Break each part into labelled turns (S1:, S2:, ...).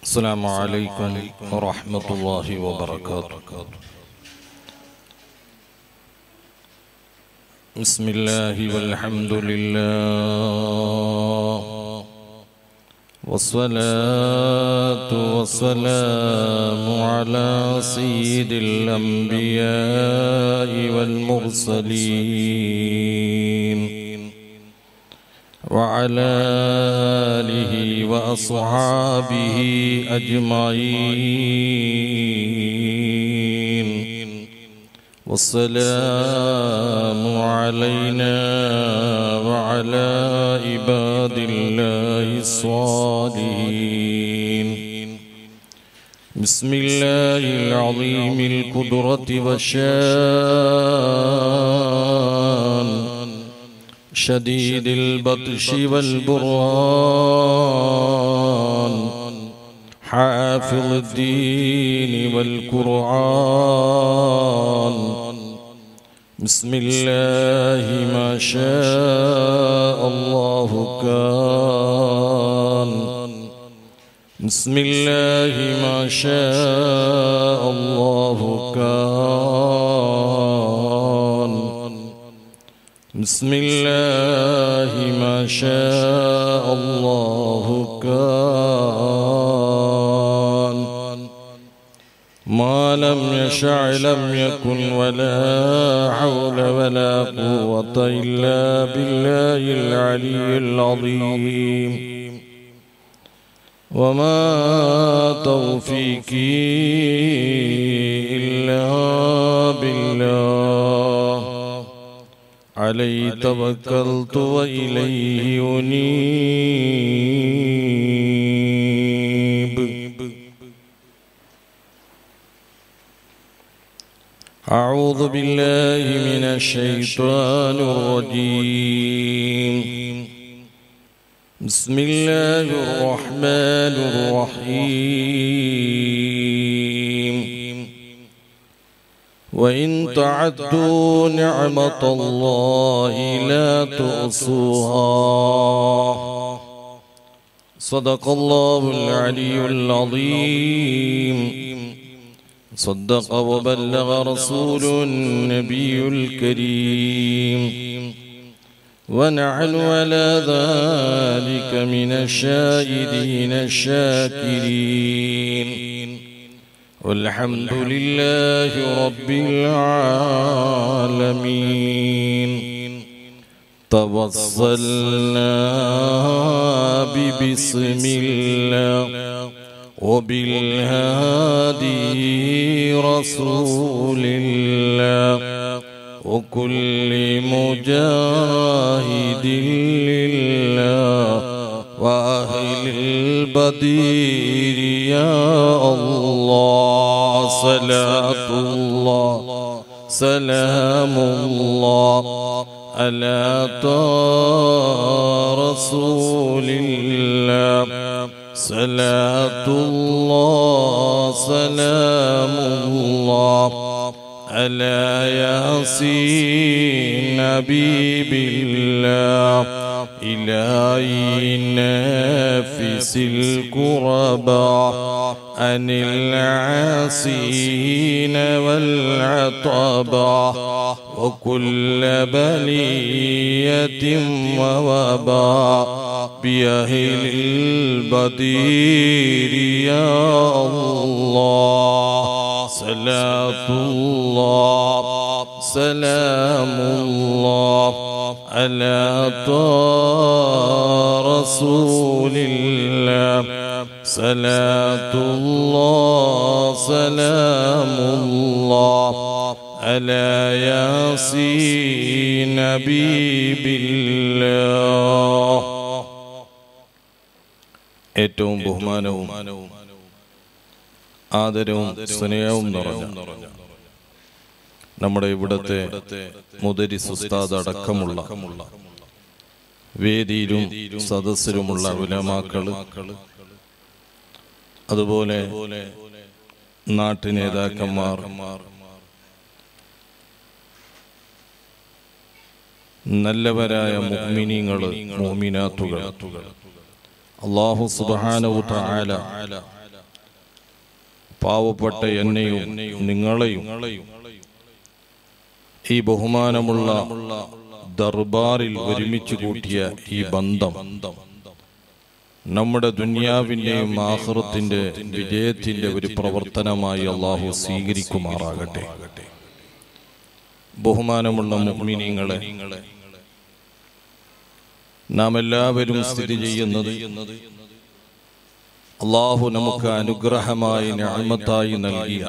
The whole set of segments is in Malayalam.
S1: السلام عليكم ورحمة الله وبركاته بسم الله والحمد لله والصلاة والسلام على سيد الأنبياء والمرسلين وعلى آله وأصحابه أجمعين والسلام علينا وعلى عباد الله الصالحين بسم الله العظيم القدرة والشان شديد البطش والبرهان حافظ الدين والقرآن بسم الله ما شاء الله كان بسم الله ما شاء الله كان بسم الله ما شاء الله كان ما لم يشع لم يكن ولا حول ولا قوة إلا بالله العلي العظيم وما توفيقي إلا بالله عليه توكلت وإليه أنيب أعوذ بالله من الشيطان الرجيم بسم الله الرحمن الرحيم وإن تعدوا نعمة الله لا تؤصوها صدق الله العلي العظيم صدق وبلغ رسول النبي الكريم ونحن على ذلك من الشاهدين الشاكرين والحمد لله رب العالمين توصلنا ببسم الله وبالهادي رسول الله وكل مجاهد لله وأهل البدير يا الله صلاة الله سلام الله على طه رسول الله صلاة الله سلام الله على ياسين حبيب الله إلهي نافس الكرباء عن العاسين والعطباء وكل بلية ووباء بأهل البدير يا الله صلاة الله سلام الله على طه رسول الله صلاة الله سلام الله على ياسين حبيب الله ഏറ്റവും ബഹുമാനവും ആദരവും സ്നേഹവും നിറഞ്ഞ നമ്മുടെ ഇവിടത്തെ മുതരി സുസ്താദ് അടക്കമുള്ള വേദിയിലും സദസ്സിലുമുള്ള ഉലമാക്കള് അതുപോലെ നാട്ടു നേതാക്കന്മാർ നല്ലവരായ മുഅ്മിനീങ്ങള് മുഅ്മിനാത്തുകൾ അള്ളാഹു സുബ്ഹാനഹു തആല പാവപ്പെട്ട എന്നെയും നിങ്ങളെയും ഈ ബഹുമാനമുള്ള ദർബാറിൽ ഒരുമിച്ച് കൂട്ടിയ ഈ ബന്ധം നമ്മുടെ ദുന്യാവിന്റെയും ആഹ്റത്തിന്റെ വിജയത്തിന്റെ ഒരു പ്രവർത്തനമായി അള്ളാഹു സ്വീകരിക്കുമാറാകട്ടെ ബഹുമാനമുള്ള മുഅ്മിനീങ്ങളെ നാം എല്ലാവരും സ്ഥിതി ചെയ്യുന്നത് അള്ളാഹു നമുക്ക് അനുഗ്രഹമായി ഞാമത്തായി നൽകിയ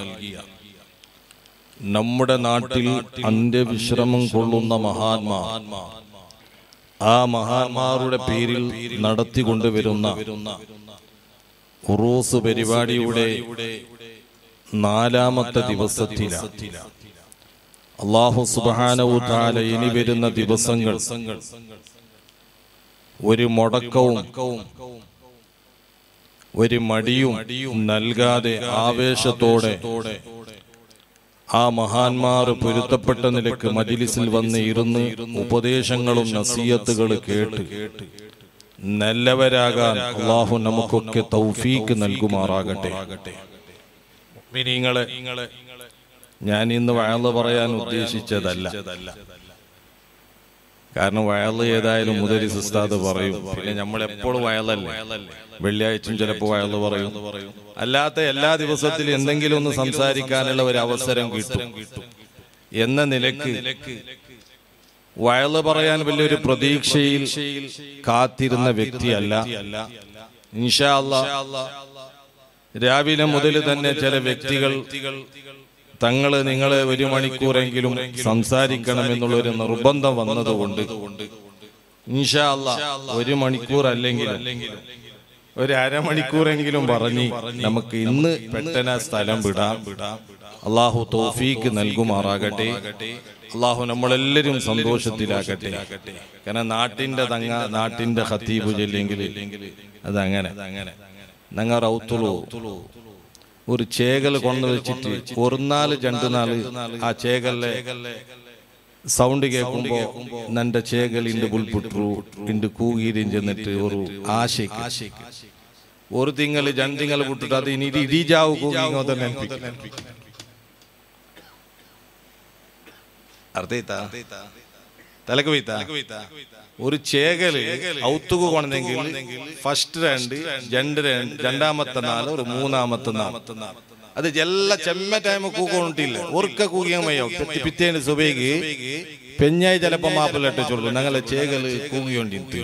S1: നമ്മുടെ നാട്ടിൽ അന്ത്യവിശ്രമം കൊള്ളുന്ന മഹാത്മാ ആ മഹാന്മാരുടെ പേരിൽ നടത്തിക്കൊണ്ടുവരുന്ന ഉറൂസ് പരിപാടിയുടെ നാലാമത്തെ ദിവസത്തിലാണ് അള്ളാഹു സുബാനവു താല ഇനി വരുന്ന ദിവസങ്ങൾ ഒരു മുടക്കവും ഒരു മടിയും നൽകാതെ ആവേശത്തോടെ ആ മഹാന്മാർ പൊരുത്തപ്പെട്ട നിലക്ക് മജിലിസിൽ വന്ന് ഇരുന്ന് ഉപദേശങ്ങളും നസീയത്തുകൾ കേട്ട് നല്ലവരാകാൻ അള്ളാഹു നമുക്കൊക്കെ തൗഫീക്ക് നൽകുമാറാകട്ടെ മിനിങ്ങളെ ഞാൻ ഇന്ന് വയല് പറയാൻ ഉദ്ദേശിച്ചതല്ല കാരണം വയല് ഏതായാലും മുതലി ഉസ്താദ് പറയും പിന്നെ നമ്മൾ എപ്പോഴും വയലല്ലേ വെള്ളിയാഴ്ചയും ചിലപ്പോൾ വയല് പറയും അല്ലാത്ത എല്ലാ ദിവസത്തിലും എന്തെങ്കിലും ഒന്ന് സംസാരിക്കാനുള്ള ഒരു അവസരം കിട്ടും എന്ന നിലക്ക് വയല് പറയാൻ വലിയൊരു പ്രതീക്ഷയിൽ കാത്തിരുന്ന വ്യക്തിയല്ല ഇൻഷാ അല്ലാ രാവിലെ മുതൽ തന്നെ ചില വ്യക്തികൾ തങ്ങള് നിങ്ങള് ഒരു മണിക്കൂറെങ്കിലും സംസാരിക്കണം ഒരു നിർബന്ധം വന്നതുകൊണ്ട് ഇൻഷാ അല്ലാ ഒരു മണിക്കൂർ അല്ലെങ്കിൽ ഒരു അരമണിക്കൂറെങ്കിലും പറഞ്ഞ് നമുക്ക് ഇന്ന് പെട്ടെന്ന് ആ സ്ഥലം വിടാം അള്ളാഹു തോഫീക്ക് നൽകുമാറാകട്ടെ അള്ളാഹു നമ്മളെല്ലാരും സന്തോഷത്തിലാകട്ടെ കാരണം നാട്ടിന്റെ തങ്ങ നാട്ടിന്റെ ഹത്തീബ് ചെല്ലെങ്കിൽ അതങ്ങനെ നങ്ങ റൗത്തുളു ഒരു ചേകൽ കൊണ്ടു വെച്ചിട്ട് ഒരു നാല് രണ്ട് നാല് ആ ചേകലിലെ സൗണ്ട് കേൾക്കുമ്പോ നന്റെ ചേകൽ ഇണ്ട് പുൽപുട്ടു ഇണ്ട് കൂകീരും ചെന്നിട്ട് ഒരു ആശയ്ക്ക് ഒരു തിങ്കൾ രണ്ടിങ്ങൾ വിട്ടിട്ട് അത് ഇനി ഇടിജാവ് കൂകിങ്ങോ തന്നെ അർത്ഥയിത്താ തലക്ക് വീത്ത ഒരു ചേകല് ഔത്തുക കൊണ്ടെങ്കിൽ ഫസ്റ്റ് രണ്ട് രണ്ട് രണ്ട് രണ്ടാമത്തെ നാല് ഒരു മൂന്നാമത്തെ നാല് അത് എല്ലാ ചെമ്മ ടൈം കൂക്കൊണ്ടില്ല ഒർക്ക കൂകിയാൻ മയ്യോ പിറ്റേന്റെ സുബൈക്ക് പെഞ്ഞായി ചിലപ്പോ മാപ്പിലിട്ട് ചൊല്ലു ഞങ്ങളെ ചേകല് കൂകിയോണ്ടി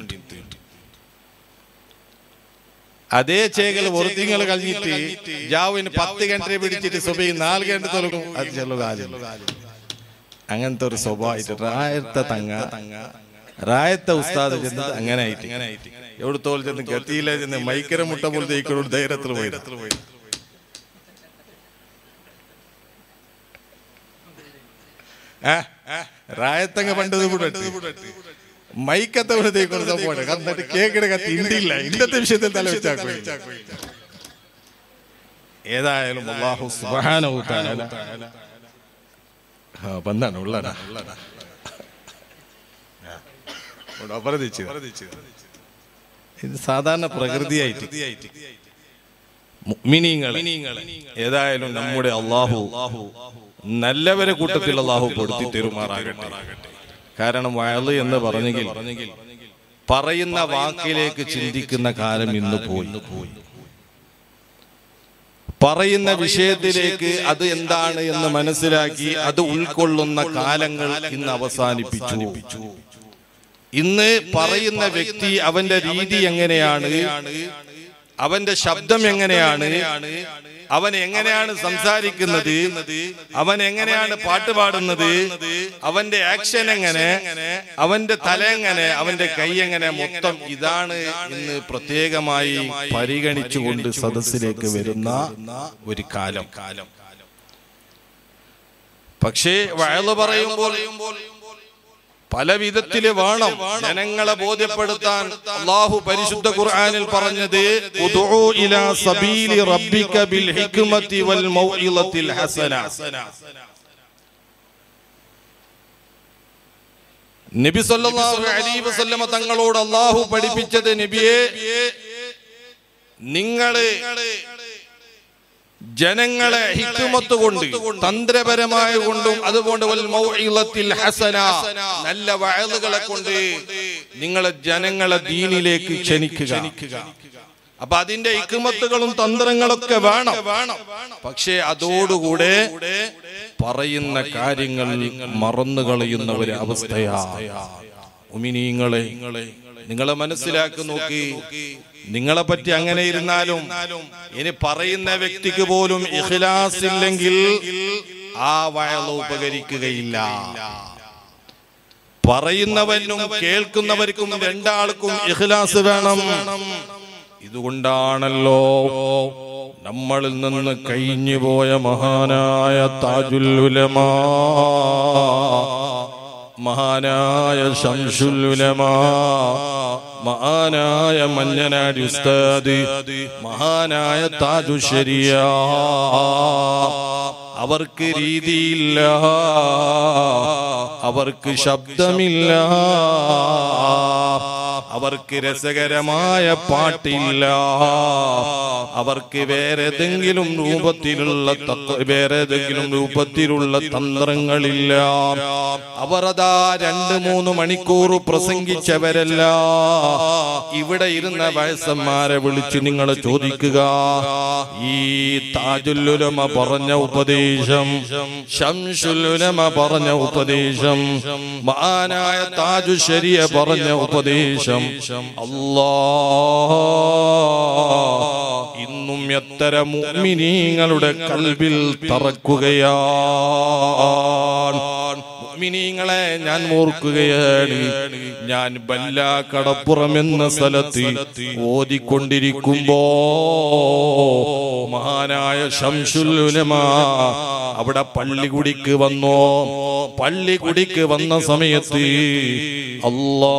S1: അതേ ചേകൽ ഒരുത്തിങ്ങൾ കഴിഞ്ഞിട്ട് ജാവിന് പത്ത് ഗണ്ടരെ പിടിച്ചിട്ട് സുബൈ നാല് ഗണ്ട തൊലക്കും അത് ചെല്ലു കാര്യം അങ്ങനത്തെ ഒരു സ്വഭാവമായിട്ട് റായത്തെ തങ്ങ റായത്തെ ഉസ്താദ് ചെന്നത് അങ്ങനെ ആയിട്ട് എവിടെ തോൽ ചെന്ന് ഗത്തിയിലെ ചെന്ന് മൈക്കര മുട്ട പോലത്തെ ഇക്കോട് ധൈര്യത്തിൽ പോയി റായത്തങ്ങ പണ്ടത് കൂടെ മൈക്കത്തെ വിടത്തേക്കൊണ്ട് സംഭവം കന്നിട്ട് കേക്കിടെ കത്തി ഇന്ത്യയില്ല ഇന്നത്തെ വിഷയത്തിൽ തല വെച്ചാക്കോ ഏതായാലും അള്ളാഹു സുബ്ഹാനഹു തആല ಬಂದಾನ ಉಳ್ಳಾಡ അപരദിച്ചു ഇത് സാധാരണ പ്രകൃതിയായിട്ട് മുഅ്മിനീങ്ങളെ ഏതായാലും നമ്മുടെ അള്ളാഹു നല്ലവരെ കൂട്ടത്തിൽ അള്ളാഹു പെടുത്തി തെരുമാറാകട്ടെ കാരണം വയല് എന്ന് പറഞ്ഞെങ്കിൽ പറയുന്ന വാക്കിലേക്ക് ചിന്തിക്കുന്ന കാലം ഇന്ന് പോയി പറയുന്ന വിഷയത്തിലേക്ക് അത് എന്താണ് എന്ന് മനസ്സിലാക്കി അത് ഉൾക്കൊള്ളുന്ന കാലങ്ങൾ ഇന്ന് അവസാനിപ്പിച്ചു ഇന്ന് പറയുന്ന വ്യക്തി അവന്റെ രീതി എങ്ങനെയാണ് അവന്റെ ശബ്ദം എങ്ങനെയാണ് അവൻ എങ്ങനെയാണ് സംസാരിക്കുന്നത് അവൻ എങ്ങനെയാണ് പാട്ട് പാടുന്നത് അവന്റെ ആക്ഷൻ എങ്ങനെ അവന്റെ തല എങ്ങനെ അവന്റെ കൈ എങ്ങനെ മൊത്തം ഇതാണ് ഇന്ന് പ്രത്യേകമായി പരിഗണിച്ചുകൊണ്ട് സദസ്സിലേക്ക് വരുന്ന ഒരു കാലം പക്ഷേ വയല് പറയുമ്പോൾ പല വിധത്തില് വേണം ജനങ്ങളെ ബോധ്യപ്പെടുത്താൻ അള്ളാഹു പരിശുദ്ധ ഖുർആനിൽ പറഞ്ഞത് ഉദ്ഉ ഇലാ സബീലി റബ്ബിക ബിൽ ഹിക്മതി വൽ മൗഇളത്തിൽ ഹസന നബി സല്ലല്ലാഹു അലൈഹി വസല്ലമ തങ്ങളോട് അള്ളാഹു പഠിപ്പിച്ചത് നബിയെ നിങ്ങള് ജനങ്ങളെ ഹിക്കുമത്ത് കൊണ്ട് തന്ത്രപരമായ കൊണ്ടും അതുകൊണ്ട് വൽ മൗഇളത്തിൽ ഹസന നല്ല വയലുകളെ കൊണ്ട് നിങ്ങളെ ജനങ്ങളെ ദീനിലേക്ക് ക്ഷണിക്കുക അപ്പൊ അതിന്റെ ഇക്കുമത്തുകളും തന്ത്രങ്ങളൊക്കെ വേണം പക്ഷേ അതോടുകൂടെ പറയുന്ന കാര്യങ്ങൾ മറന്നു കളയുന്ന ഒരു അവസ്ഥയാ ഉമിനീങ്ങളെ നിങ്ങളെ മനസ്സിലാക്കി നോക്കി നിങ്ങളെ പറ്റി അങ്ങനെ ഇരുന്നാലും ഇനി പറയുന്ന വ്യക്തിക്ക് പോലും ഇഖ്ലാസ് ഇല്ലെങ്കിൽ ആ വയൽ ഉപകരിക്കുകയില്ല പറയുന്നവനും കേൾക്കുന്നവർക്കും രണ്ടാൾക്കും ഇഖ്ലാസ് വേണം ഇതുകൊണ്ടാണല്ലോ നമ്മളിൽ നിന്ന് കഴിഞ്ഞു പോയ മഹാനായ താജുൽ ഉലമാ മഹാനായ ശംസുൽ ഉലമാ മഹാനായ മഞ്ഞനാടി ഉസ്താദ് മഹാനായ താജു ശരിയ അവർക്ക് രീതിയില്ല അവർക്ക് ശബ്ദമില്ല അവർക്ക് രസകരമായ പാട്ടില്ല അവർക്ക് വേറെ ഏതെങ്കിലും രൂപത്തിലുള്ള തത്വ വേറെ ഏതെങ്കിലും രൂപത്തിലുള്ള തന്ത്രങ്ങളില്ല അവർ അതാ രണ്ട് മൂന്ന് മണിക്കൂർ പ്രസംഗിച്ചവരല്ല ഇവിടെ ഇരുന്ന വയസ്സന്മാരെ വിളിച്ച് നിങ്ങൾ ചോദിക്കുക ഈ താജുല്ലുലമ പറഞ്ഞ ഉപദേശം ശംസുലുലമ പറഞ്ഞ ഉപദേശം മഹാനായ താജു ശരിയ പറഞ്ഞ ഉപദേശം അല്ലാ ഇന്നും എത്ര മുഅ്മിനീങ്ങളുടെ കൽബിൽ തറക്കുകയാണ് മുഅ്മിനീങ്ങളെ ഞാൻ ഓർക്കുകയാണ് ഞാൻ ബല്ല കടപ്പുറം എന്ന സ്ഥലത്ത് ഓതിക്കൊണ്ടിരിക്കുമ്പോ മഹാനായ ശംസുലുലമാ അവിടെ പള്ളികുടിക്ക് വന്നോ പള്ളികുടിക്ക് വന്ന സമയത്ത് അല്ലാ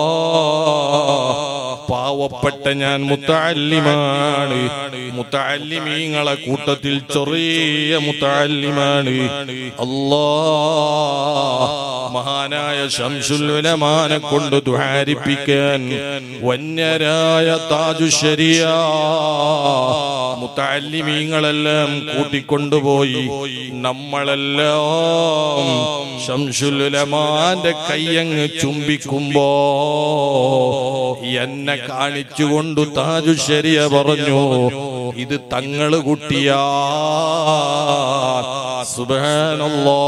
S1: പാവപ്പെട്ട ഞാൻ മുത്തല്ലിമാണ് മുത്തല്ലിമീങ്ങളെ കൂട്ടത്തിൽ ചെറിയ മുത്തല്ലിമാണ് അല്ലാ മഹാനായ ശംസുലുലമാനെ കൊണ്ട് ദ്വാരിപ്പിക്കാൻ വന്യരായ താജു ശരിയ മുത്തല്ലിമീങ്ങളെല്ലാം കൂട്ടിക്കൊണ്ടുപോയി നമ്മളെല്ലാം ശംസുലുലമാന്റെ കയ്യങ്ങ് ചുംബിക്കുമ്പോ എന്നെ കാണിച്ചുകൊണ്ട് താജു ശരിയ പറഞ്ഞു ഇത് തങ്ങള് കുട്ടിയാ സുബാനല്ലോ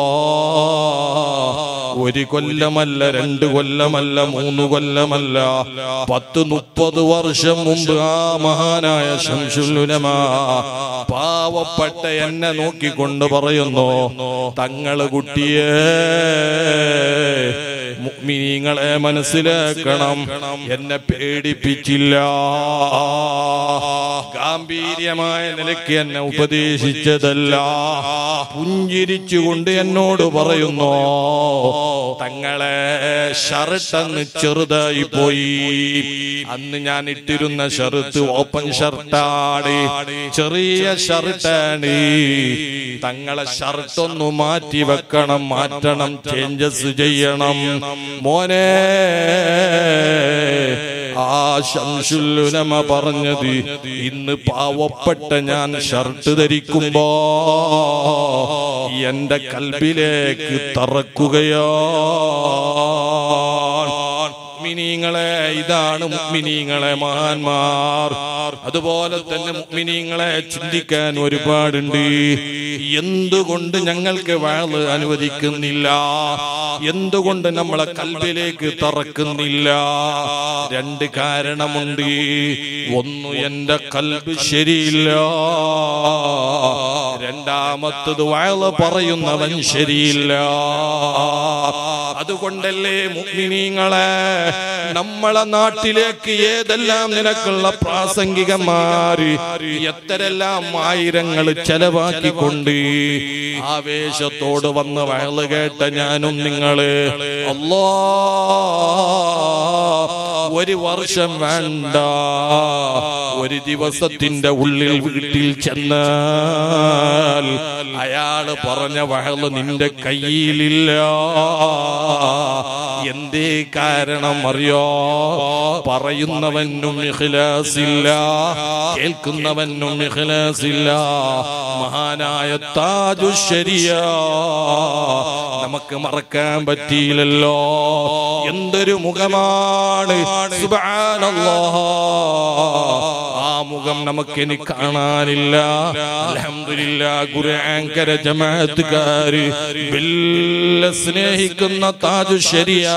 S1: ഒരു കൊല്ലമല്ല രണ്ട് കൊല്ലമല്ല മൂന്ന് കൊല്ലമല്ല പത്ത് മുപ്പത് വർഷം മുമ്പ് ആ മഹാനായ ശംസുലുലമാ പാവപ്പെട്ട എന്നെ നോക്കിക്കൊണ്ട് പറയുന്നു തങ്ങള് കുട്ടിയേ മുഅ്മിനീങ്ങളെ മനസ്സിലാക്കണം എന്നെ പേടിപ്പിച്ചില്ല ഗാംഭീര്യമായ നിലയ്ക്ക് എന്നെ ഉപദേശിച്ചതല്ല പുഞ്ചിരിച്ചുകൊണ്ട് എന്നോട് പറയുന്നു തങ്ങളെ ഷർട്ടന്ന് ചെറുതായി പോയി അന്ന് ഞാൻ ഇട്ടിരുന്ന ഷർട്ട് ഓപ്പൺ ഷർട്ടാണ് ചെറിയ ഷർട്ടാണ് തങ്ങളെ ഷർട്ടൊന്നു മാറ്റി വെക്കണം മാറ്റണം ചേഞ്ചസ് ചെയ്യണം മോനെ ആ ശംസുലുലമ പറഞ്ഞത് ഇന്ന് പാവപ്പെട്ട ഞാൻ ഷർട്ട് ധരിക്കുമ്പോ എന്റെ കൽബിലേക്ക് തറക്കുകയോ മുഅ്മിനീങ്ങളെ ഇതാണ് മുഅ്മിനീങ്ങളെ മഹാന്മാർ അതുപോലെ തന്നെ മുഅ്മിനീങ്ങളെ ചിന്തിക്കാൻ ഒരുപാടുണ്ട് എന്തുകൊണ്ട് ഞങ്ങൾക്ക് വാള് അനുവദിക്കുന്നില്ല എന്തുകൊണ്ട് നമ്മളെ കൽബിലേക്ക് തറക്കുന്നില്ല രണ്ട് കാരണമുണ്ട് ഒന്ന് എന്റെ കൽബ് ശരിയില്ല രണ്ടാമത്തത് വയല് പറയുന്നവൻ ശരിയില്ല അതുകൊണ്ടല്ലേ മുഗ്മിനീങ്ങളെ നമ്മളെ നാട്ടിലേക്ക് ഏതെല്ലാം നിനക്കുള്ള പ്രാസംഗികന്മാര് എത്തരെല്ലാം ആയിരങ്ങൾ ചെലവാക്കിക്കൊണ്ട് ആവേശത്തോട് വന്ന് വയല് കേട്ട ഞാനും നിങ്ങള് അല്ലാ
S2: ഒരു വർഷം വേണ്ട ഒരു ദിവസത്തിന്റെ ഉള്ളിൽ വീട്ടിൽ ചെന്നാൽ അയാള് പറഞ്ഞ വഹള് നിന്റെ കയ്യിലില്ല എന്തേ കാരണം അറിയോ പറയുന്നവനും ഇഖ്ലാസില്ല കേൾക്കുന്നവനും ഇഖ്ലാസില്ല മഹാനായ താജു ശരിയ നമുക്ക് മറക്കാൻ പറ്റിയില്ലല്ലോ എന്തൊരു മുഖമാണ് സുബ്ഹാനല്ലാഹ് ആ മുഖം നമുക്ക് ഇനി കാണാനില്ല അൽഹംദുലില്ലാ ഖുർആൻകര ജമാഅത്തുകാര് ബില്ല സ്നേഹിക്കുന്ന താജു ശരിയാ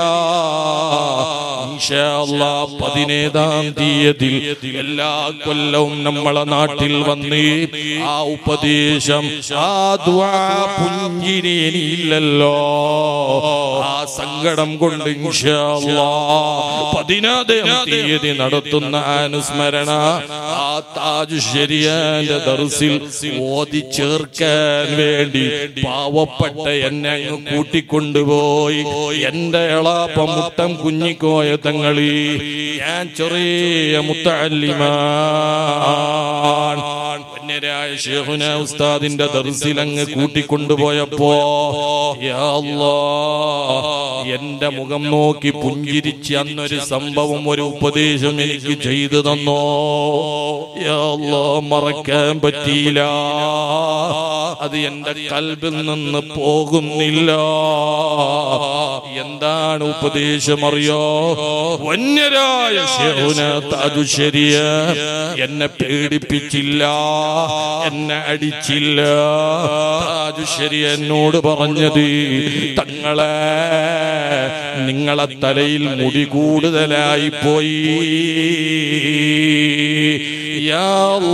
S2: ഇൻഷാ അല്ലാഹ് പതിനേഴാം തീയതി എല്ലാ കൊല്ലവും നമ്മളെ നാട്ടിൽ വന്ന് ആ ഉപദേശം ആ ദുആ പുഞ്ചിരി ഇനിയില്ലല്ലോ ആ സങ്കടം കൊണ്ട് ഇൻഷാ അല്ലാഹ് പതിനാറാം തീയതി നടത്തുന്ന അനുസ്മരണ ആ താജ് ശരിയാന്റെ ദർസിൽ ഓതി ചേർക്കാൻ വേണ്ടി പാവപ്പെട്ട എന്നെ അങ്ങ് കൂട്ടിക്കൊണ്ടുപോയി എന്റെ എളാപ്പ മുട്ടം കുഞ്ഞിക്കോയ തങ്ങളി ഞാൻ ചെറിയ മുത്തല്ലിമാൻ വന്യരായ ഷേഖുന ഉസ്താദിന്റെ ദർസിൽ അങ്ങ് കൂട്ടിക്കൊണ്ടുപോയപ്പോ യാ അല്ലാ, എന്റെ മുഖം നോക്കി പുഞ്ചിരിച്ച് അന്നൊരു സംഭവം ഒരു ഉപദേശം എനിക്ക് ചെയ്തു തന്നോ യാ അല്ലാ, മറക്കാൻ പറ്റിയില്ല അത് എന്റെ കൽബിൽ നിന്ന് പോകുന്നില്ല എന്താണ് ഉപദേശം അറിയോ വന്യരായ ഷേഖുന താജു ശരിയ എന്നെ പേടിപ്പിച്ചില്ല എന്നെ അടിച്ചില്ല താജു ശരിയ എന്നോട് പറഞ്ഞത് തങ്ങളെ നിങ്ങളെ തലയിൽ മുടി കൂടുതലായി പോയി യാ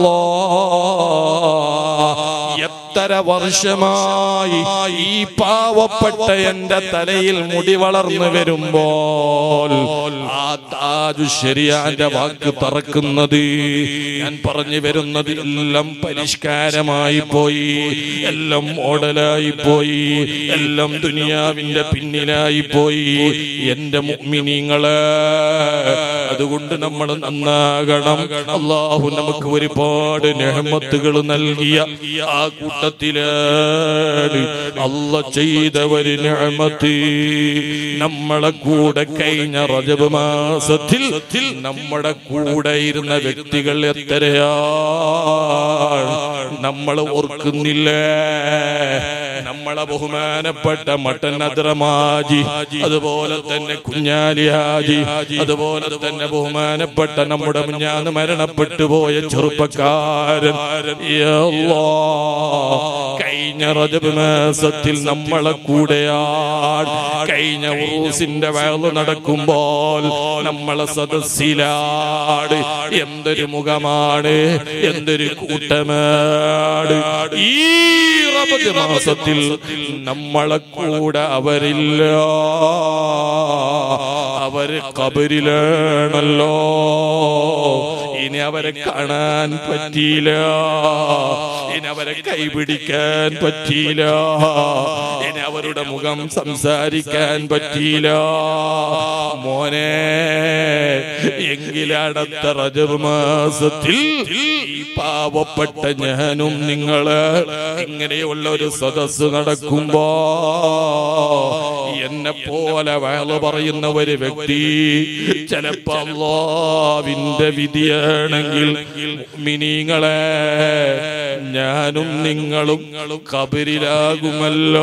S2: അല്ലാഹ് എത്ര വർഷമായി ഈ പാവപ്പെട്ട എന്റെ തലയിൽ മുടി വളർന്നു വരുമ്പോൾ ആ താജു ശരിയാന്റെ വാക്ക് പറക്കുന്നത് ഞാൻ പറഞ്ഞു വരുന്നത് എല്ലാം പരിഷ്കാരമായി പോയി എല്ലാം മോഡലായി പോയി എല്ലാം ദുനിയാവിന്റെ പിന്നിലായി പോയി എന്റെ മുഗ്മിനിങ്ങളെ അതുകൊണ്ട് നമ്മൾ നന്നാകണം അള്ളാഹു നമുക്ക് ഒരുപാട് നെഹമത്തുകൾ നൽകിയ ആ കൂട്ടത്തിലാണ് അല്ല ചെയ്ത ഒരു നെഹമത്ത് നമ്മളെ കൂടെ കഴിഞ്ഞ റജബ് മാസത്തിൽ നമ്മുടെ കൂടെ ഇരുന്ന വ്യക്തികൾ എത്രയാണ് നമ്മൾ ഓർക്കുന്നില്ലേ നമ്മളെ ബഹുമാനപ്പെട്ട മട്ടൻ അദ്രമാജി അതുപോലെ തന്നെ കുഞ്ഞാലി ഹാജി അതുപോലെ തന്നെ ബഹുമാനപ്പെട്ട നമ്മുടെ മുഞ്ഞാന്ന് മരണപ്പെട്ടു പോയ ചെറുപ്പക്കാരൻ യാ അല്ലാ. കഴിഞ്ഞ റജബ് മാസത്തിൽ നമ്മളെ കൂടെയാണ് കഴിഞ്ഞ ഉറൂസിന്റെ വയല് നടക്കുമ്പോൾ നമ്മളെ സദസ്സിലാണ് എന്തൊരു മുഖമാണ് എന്തൊരു കൂട്ടമാണ് ഈ റബദ് മാസത്തിൽ നമ്മളെ കൂടെ അവരില്ല അവര് കബരിലാണല്ലോ ഇനി അവരെ കാണാൻ പറ്റിയില്ല ഇനി അവരെ കൈപിടിക്കാൻ പറ്റിയില്ല ഇനി അവരുടെ മുഖം സംസാരിക്കാൻ പറ്റിയില്ല മോനെ എങ്കിലടത്ത റജബ് മാസത്തിൽ ഈ പാവപ്പെട്ട ഞാനും നിങ്ങള് ഇങ്ങനെയുള്ള ഒരു സദസ് നടക്കുമ്പോ എന്നെ പോലെ വയല് പറയുന്ന ഒരു വ്യക്തി ചിലപ്പോ അള്ളാവിന്റെ വിധിയാണെങ്കിൽ മിനിങ്ങളെ ഞാനും നിങ്ങളും കബരിലാകുമല്ലോ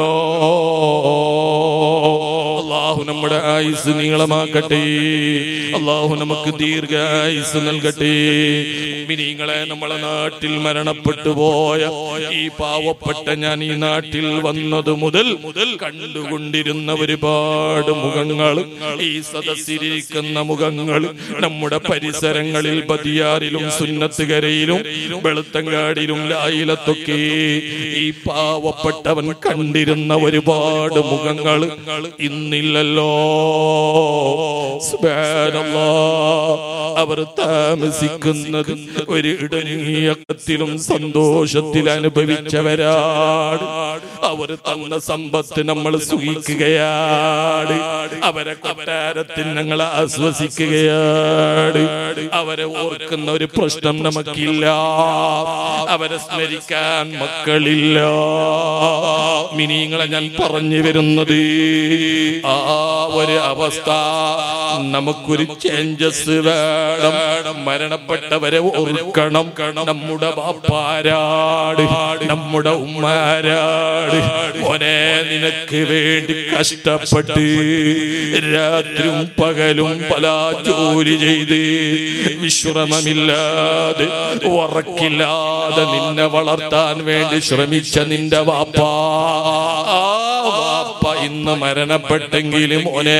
S2: അള്ളാഹു നമ്മുടെ ആയുസ് നീളമാക്കട്ടെ അള്ളാഹു നമുക്ക് ദീർഘായുസ് നൽകട്ടെ മിനിങ്ങളെ നമ്മളെ നാട്ടിൽ മരണപ്പെട്ടു പോയ ഈ പാവപ്പെട്ട ഞാൻ ഈ നാട്ടിൽ വന്നത് മുതൽ മുതൽ കണ്ടുകൊണ്ടിരുന്ന ഒരുപാട് മുഖങ്ങൾ ഈ സദസ്സിലിരിക്കുന്ന മുഖങ്ങൾ നമ്മുടെ പരിസരങ്ങളിൽ ബദിയാറിലും സുന്നത്തുകരയിലും വെളുത്തങ്കാടിലും ലായിലത്തൊക്കെ ഈ പാവപ്പെട്ടവൻ കണ്ടിരുന്ന ഒരുപാട് മുഖങ്ങൾ ഇന്നില്ലല്ലോ സുബ്ഹാനല്ലാ. അവർ താമസിക്കുന്നത് ഒരു ഇടനീയക്കത്തിലും സന്തോഷത്തിൽ അനുഭവിച്ചവരാണ് അവർ തന്ന സമ്പത്ത് നമ്മൾ സുഖിക്കുകയാണ് അവരെ കൊട്ടാരത്തിൽ ഞങ്ങൾ ആശ്വസിക്കുകയാണ് അവരെ ഓർക്കുന്ന ഒരു പ്രശ്നം നമുക്കില്ല അവരെ സ്മരിക്കാൻ മക്കളില്ല മിനിങ്ങളെ ഞാൻ പറഞ്ഞു വരുന്നത് ആ ഒരു അവസ്ഥ നമുക്കൊരു ചേഞ്ചസ് വേണം മരണപ്പെട്ടവരെ ഓർക്കണം നമ്മുടെ ബാപ്പാരാട് നമ്മുടെ ഉമ്മാരാട് മോനെ നിനക്ക് വേണ്ടി കഷ്ടപ്പെട്ട് രാത്രിയും പകലും പല ജോലി ചെയ്ത് വിശ്രമമില്ലാതെ ഉറക്കില്ലാതെ നിന്നെ വളർത്താൻ വേണ്ടി ശ്രമിച്ച നിന്റെ വാപ്പ ആ വാപ്പ ഇന്ന് മരണപ്പെട്ടെങ്കിലും മോനെ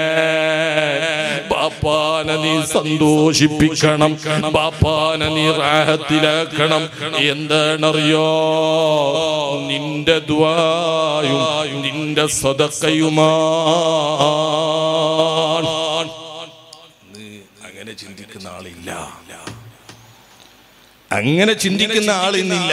S2: ബാപ്പാനെ നീ സന്തോഷിപ്പിക്കണം ബാപ്പാനെ നീ റാഹത്തിലാക്കണം എന്താണറിയോ നിന്റെ ദ്വായും നിന്റെ സദക്കയുമാണ്
S1: അങ്ങനെ ചിന്തിക്കുന്ന ആളില്ല അങ്ങനെ ചിന്തിക്കുന്ന ആളിന്നില്ല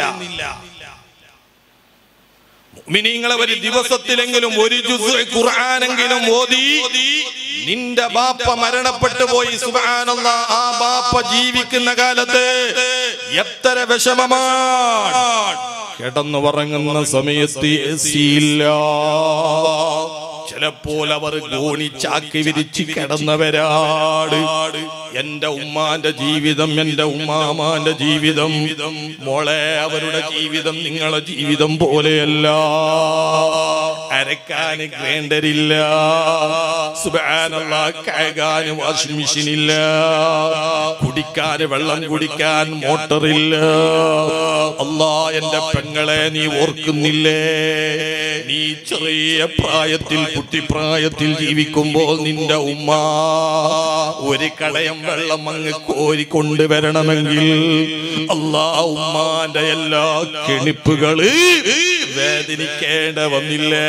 S1: മിനിങ്ങളെ ഒരു ദിവസത്തിലെങ്കിലും ഒരു ജുസ് ഖുർആാനെങ്കിലും ഓതി നിന്റെ ബാപ്പ മരണപ്പെട്ടു പോയി സുബ്ഹാനല്ല ആ ബാപ്പ ജീവിക്കുന്ന കാലത്ത് എത്ര വിഷമമാണ് കിടന്നു ഉറങ്ങുന്ന സമയത്ത് എസിയില്ല ചിലപ്പോൾ അവർ ഗോണിച്ചാക്കി വിരിച്ച് കിടന്നവരാട് എന്റെ ഉമ്മാന്റെ ജീവിതം എന്റെ ഉമ്മാമാന്റെ ജീവിതം മോളെ അവരുടെ ജീവിതം നിങ്ങളെ ജീവിതം പോലെയല്ല അരക്കാന് ഗ്രൈൻഡറില്ല സുബാനുള്ള കഴുകാന് വാഷിംഗ് മെഷീൻ ഇല്ല കുടിക്കാന് വെള്ളം കുടിക്കാൻ മോട്ടറില്ല അല്ലാ എന്റെ പെങ്ങളെ നീ ഓർക്കുന്നില്ലേ നീ ചെറിയ പ്രായത്തിൽ കുട്ടിപ്രായത്തിൽ ജീവിക്കുമ്പോൾ നിന്റെ ഉമ്മ ഒരു കടയം വെള്ളം അങ്ങ് കോരിക്കൊണ്ടുവരണമെങ്കിൽ അല്ലാ ഉമ്മാന്റെ എല്ലാ കെണിപ്പുകള് വേദനിക്കേണ്ട വന്നില്ലേ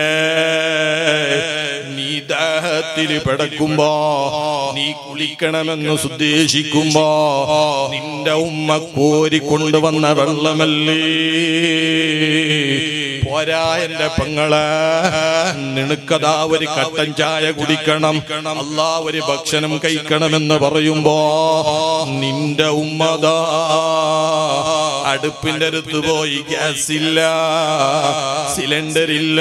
S1: നീ ദാഹത്തിന് പിടക്കുമ്പോ നീ കുളിക്കണമെന്ന് ഉദ്ദേശിക്കുമ്പോ നിന്റെ ഉമ്മ കോരിക്കൊണ്ടുവന്ന വെള്ളമല്ലേ പോരാ എന്റെ പെങ്ങളെ നിനക്കതാ ഒരു കട്ടൻ ചായ കുടിക്കണം അല്ലാ ഒരു ഭക്ഷണം കഴിക്കണമെന്ന് പറയുമ്പോ നിന്റെ ഉമ്മതാ അടുപ്പിന്റെ അടുത്ത് പോയി ഗ്യാസ് ഇല്ല സിലിണ്ടർ ഇല്ല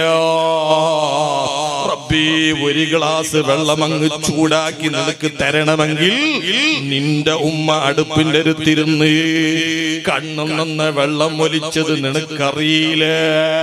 S1: റബ്ബി ഒരു ഗ്ലാസ് വെള്ളം അങ്ങ് ചൂടാക്കി നിനക്ക് തരണമെങ്കിൽ നിന്റെ ഉമ്മ അടുപ്പിന്റെ അടുത്തിരുന്ന് കണ്ണും നിന്ന് വെള്ളം ഒലിച്ചത് നിനക്കറിയില്ലേ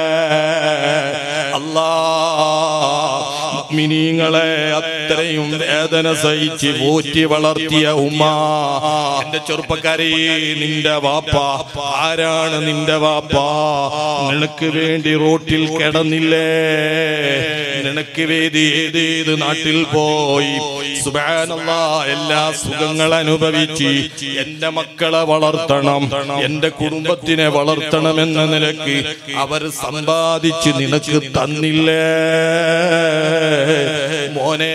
S1: അല്ലാ മിനിങ്ങളെ അത്രയും വേദന സഹിച്ച് പോറ്റി വളർത്തിയ ഉമ്മ എന്റെ ചെറുപ്പക്കാരെ നിന്റെ വാപ്പ ആരാണ് നിന്റെ വാപ്പ നിനക്ക് വേണ്ടി റോട്ടിൽ കിടന്നില്ലേ നിനക്ക് വേദി ഏതേത് നാട്ടിൽ പോയി സുബാനല്ല എല്ലാ സുഖങ്ങൾ അനുഭവിച്ച് എന്റെ മക്കളെ വളർത്തണം എന്റെ കുടുംബത്തിനെ വളർത്തണമെന്ന നിലക്ക് അവർ സമ്പാദിച്ച് നിനക്ക് തന്നില്ലേ മോനെ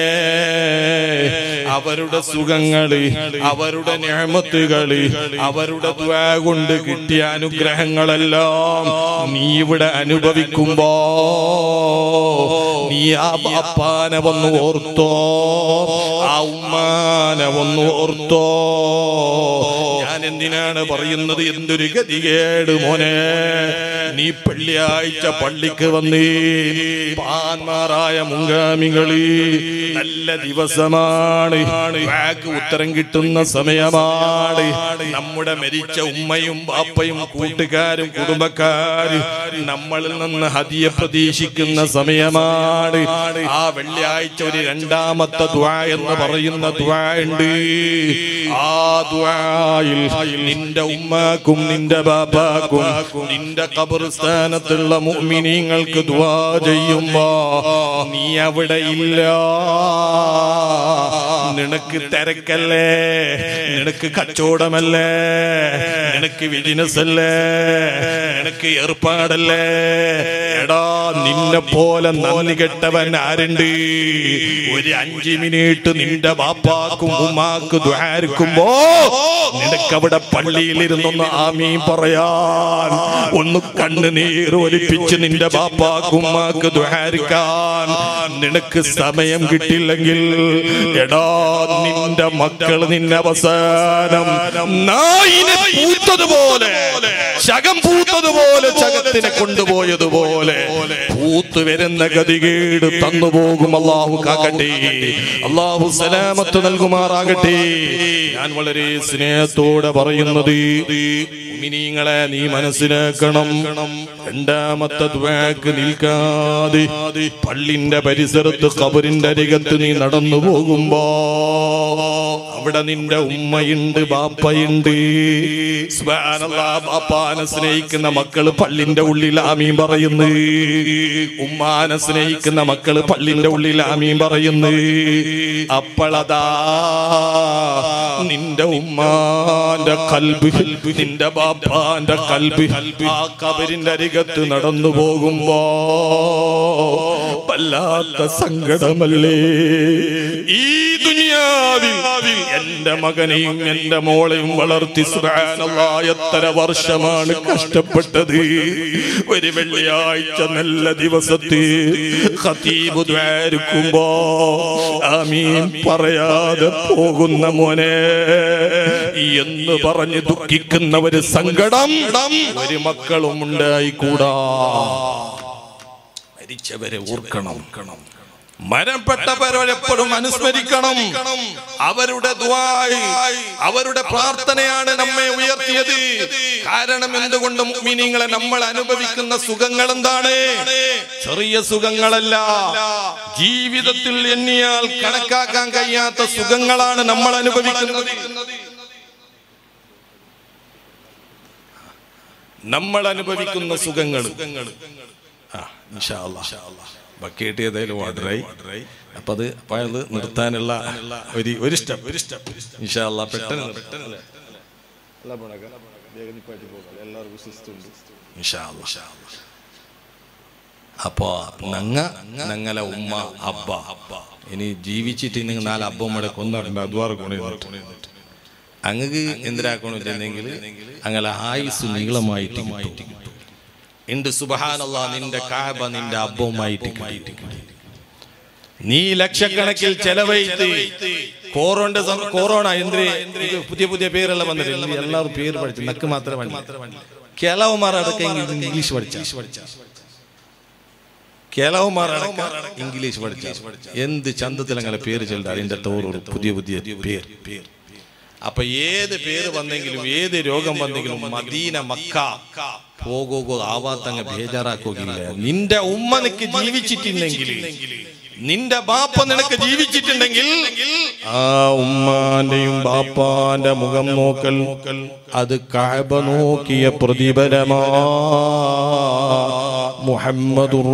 S1: അവരുടെ സുഖങ്ങള് അവരുടെ ഞാമത്തുകള് അവരുടെ ദ്വാ കൊണ്ട് കിട്ടിയ അനുഗ്രഹങ്ങളെല്ലാം നീ ഇവിടെ അനുഭവിക്കുമ്പോ നീ ആ ബാപ്പാനെ വന്ന് ഓർത്തോ ആ ഉമ്മാനെ വന്ന് ഓർത്തോ ഞാൻ എന്തിനാണ് പറയുന്നത് എന്തൊരു ഗതികേട് മോനെ നീ വെള്ളിയാഴ്ച പള്ളിക്ക് വന്നേ പാന്മാരായ മുങ്കാമികളി നല്ല ദിവസമാണ് വാക്ക് ഉത്തരം കിട്ടുന്ന സമയമാണ് നമ്മുടെ മരിച്ച ഉമ്മയും ബാപ്പയും കൂട്ടുകാരും കുടുംബക്കാരും നമ്മളിൽ നിന്ന് ഹതിയെ പ്രതീക്ഷിക്കുന്ന സമയമാണ് ആ വെള്ളിയാഴ്ച ഒരു രണ്ടാമത്തെ ദ്വാ എന്ന് പറയുന്ന ദ്വാ ഉണ്ട് ആ ദ്വായിൽ നിന്റെ ഉമ്മാക്കും നിന്റെ ബാബാക്കും നിന്റെ ഖബർസ്ഥാനത്തുള്ള മുഅ്മിനീങ്ങൾക്ക് ദ്വാ ചെയ്യുമ്പോ നീ അവിടെ ഇല്ല നിനക്ക് തിരക്കല്ലേ നിനക്ക് കച്ചവടമല്ലേ നിനക്ക് ബിസിനസ് അല്ലേ
S2: നിനക്ക് ഏർപ്പാടല്ലേ എടാ നിന്നെ പോലെ നന്ദി കെട്ടവൻ ആരുണ്ട് ഒരു അഞ്ചു മിനിറ്റ് നിന്റെ ബാപ്പാക്കും ഉമ്മാക്കും ദ്വാരിക്കുമ്പോ നിനക്കവിടെ പള്ളിയിലിരുന്നൊന്ന് ആമീൻ പറയാൻ ഒന്ന് കണ്ണുനീർ ഒലിപ്പിച്ച് നിന്റെ ബാപ്പാക്കും ഉമ്മാക്ക് ദ്വാരിക്കാൻ നിനക്ക് സമയം കിട്ടില്ലെങ്കിൽ എടാ നിന്റെ മക്കൾ നിന്നെ അവസാനം നായിനെ പൂത്തതുപോലെ ശകം പൂത്തതുപോലെ ചകത്തിനെ കൊണ്ടുപോയതുപോലെ പൂത്തു വരുന്ന ഗതികേട് തന്നു പോകും അള്ളാഹു കാക്കട്ടെ അള്ളാഹു സലാമത്ത് നൽകുമാറാകട്ടെ ഞാൻ വളരെ സ്നേഹത്തോടെ പറയുന്നത് മിനിങ്ങളെ നീ മനസ്സിലാക്കണം രണ്ടാമത്തെ ദ്വാക്ക് നിൽക്കാതെ പള്ളിന്റെ പരിസരത്ത് കബറിന്റെ അരികത്ത് നീ നടന്നു പോകുമ്പോ അവിടെ നിന്റെ ഉമ്മയുണ്ട് ബാപ്പയുണ്ട് സുബ്ഹാനല്ലാ, ബാപ്പാനെ സ്നേഹിക്കുന്ന മക്കള് പള്ളിന്റെ ഉള്ളിൽ ആമീൻ പറയുന്നു ഉമ്മാനെ സ്നേഹിക്കുന്ന മക്കള് പള്ളിന്റെ ഉള്ളിൽ ആമീൻ പറയുന്നു അപ്പളതാ നിന്റെ ഉമ്മാന്റെ കൽബ് നിന്റെ ബാപ്പാന്റെ കൽബ് ആ കബരിന്റെ അരികത്ത് നടന്നു പോകുമ്പോ വല്ലാത്ത സങ്കടമല്ലേ ഈ ദുനിയാവിൽ എന്റെ മകനെയും എന്റെ മോളെയും വളർത്തി സുബ്ഹാനല്ലാ, എത്ര വർഷമാണ് കഷ്ടപ്പെട്ടത് ഒരു വെള്ളിയാഴ്ച നല്ല ദിവസത്തിൽ ഖതീബ് ദ്വാരിക്കുമ്പോ ആമീൻ പറയാതെ പോകുന്ന മോനെ എന്ന് പറഞ്ഞ് ദുഃഖിക്കുന്ന ഒരു സങ്കടം ഒരു മക്കളും ഉണ്ടായിക്കൂടാ മരിച്ചവരെ ഓർക്കണം മരണപ്പെട്ടവരെപ്പോഴും അനുസ്മരിക്കണം അവരുടെ ദ്വായ് അവരുടെ പ്രാർത്ഥനയാണ് നമ്മെ ഉയർത്തിയത് കാരണം എന്തുകൊണ്ട് മുഅ്മിനീങ്ങളെ നമ്മൾ അനുഭവിക്കുന്ന സുഖങ്ങൾ എന്താണ് ചെറിയ സുഖങ്ങളല്ല ജീവിതത്തിൽ എണ്ണിയാൽ കണക്കാക്കാൻ കഴിയാത്ത സുഖങ്ങളാണ് നമ്മൾ അനുഭവിക്കുന്നത് നമ്മൾ അനുഭവിക്കുന്ന സുഖങ്ങൾ ആ ഇൻഷാ അല്ലാ. ബക്കറ്റ് ഏതായാലും ഓർഡറായി അപ്പൊ അത് അപ്പൊ അത് നിർത്താനുള്ള ഒരു ഒരു സ്റ്റെപ്പ് ഒരു സ്റ്റെപ്പ് ഇൻഷാല്ല പെട്ടെന്ന് പെട്ടെന്ന് അപ്പോ നങ്ങ നങ്ങല ഉമ്മ അബ്ബ ഇനി ജീവിച്ചിട്ട് നിങ്ങൾ നാല് അബ്ബമ്മടെ കൊന്നിട്ടുണ്ട് അദ്വാർ കൊണ്ടിരുന്നിട്ട് അങ്ങക്ക് എന്തിനാക്കണമെന്നുണ്ടെങ്കിൽ അങ്ങനെ ആയുസ് നീളമായിട്ട് കിട്ടും ഉണ്ട് സുബഹാനല്ലാ നിന്റെ കാബ നിന്റെ അബ്ബവുമായിട്ട് കിട്ടി നീ ലക്ഷക്കണക്കിൽ ചെലവഴിത്ത് കോറോന്റെ സം- കൊറോണ എന്തിന് ഇത് പുതിയ പുതിയ പേരെല്ലാം വന്നിട്ട് എല്ലാവരും പേര് പഠിച്ചു നക്ക് മാത്രമേ കേളവന്മാർ അടക്കം ഇംഗ്ലീഷ് പഠിച്ച കേളവന്മാർ അടക്കം ഇംഗ്ലീഷ് പഠിച്ച എന്ത് ചന്തത്തിൽ അങ്ങനെ പേര് ചെല്ലുക അതിന്റെ തോറൂർ പുതിയ പുതിയ പേര് പേര് അപ്പൊ ഏത് പേര് വന്നെങ്കിലും ഏത് രോഗം വന്നെങ്കിലും മദീന മക്ക പോകുകോ ആവാത്തങ്ങ് ബേജാറാക്കുകയില്ല നിന്റെ ഉമ്മ നിനക്ക് ജീവിച്ചിട്ടുണ്ടെങ്കിൽ നിന്റെ ബാപ്പ നിനക്ക് ജീവിച്ചിട്ടുണ്ടെങ്കിൽ ആ ഉമ്മാന്റെയും ബാപ്പാന്റെ മുഖം നോക്കൽ അത് കാബ നോക്കിയ പ്രതിഫലമാ മുഹമ്മദുർ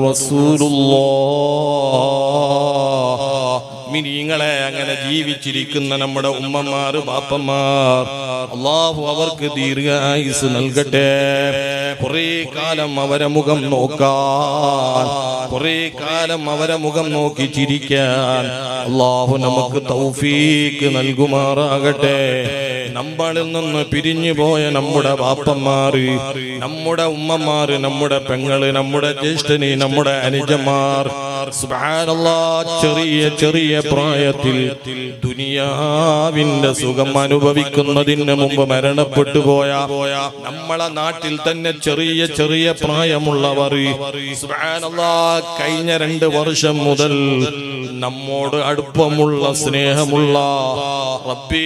S2: റസൂലുള്ളാഹ് മിനിങ്ങളെ അങ്ങനെ ജീവിച്ചിരിക്കുന്ന നമ്മുടെ ഉമ്മമാർ ബാപ്പന്മാർ അള്ളാഹു അവർക്ക് ദീർഘായുസ് നൽകട്ടെ കുറെ കാലം അവരെ മുഖം നോക്കാൻ കുറെ കാലം അവരെ മുഖം നോക്കി ചിരിക്കാൻ അള്ളാഹു നമുക്ക് തൗഫീക്ക് നൽകുമാറാകട്ടെ നമ്മളിൽ നിന്ന് പിരിഞ്ഞു പോയ നമ്മുടെ ബാപ്പന്മാര് നമ്മുടെ ഉമ്മമാര് നമ്മുടെ പെങ്ങള് നമ്മുടെ ജ്യേഷ്ഠന് നമ്മുടെ അനുജന്മാർ സുബ്ഹാനല്ലാ ചെറിയ ചെറിയ പ്രായത്തിൽ ദുനിയാവിന്റെ സുഖം അനുഭവിക്കുന്നതിന് മുമ്പ് മരണപ്പെട്ടു പോയ നമ്മളെ നാട്ടിൽ തന്നെ ചെറിയ ചെറിയ പ്രായമുള്ളവർ സുബ്ഹാനല്ലാ കഴിഞ്ഞ രണ്ട് വർഷം മുതൽ നമ്മോട് അടുപ്പമുള്ള സ്നേഹമുള്ള റബ്ബേ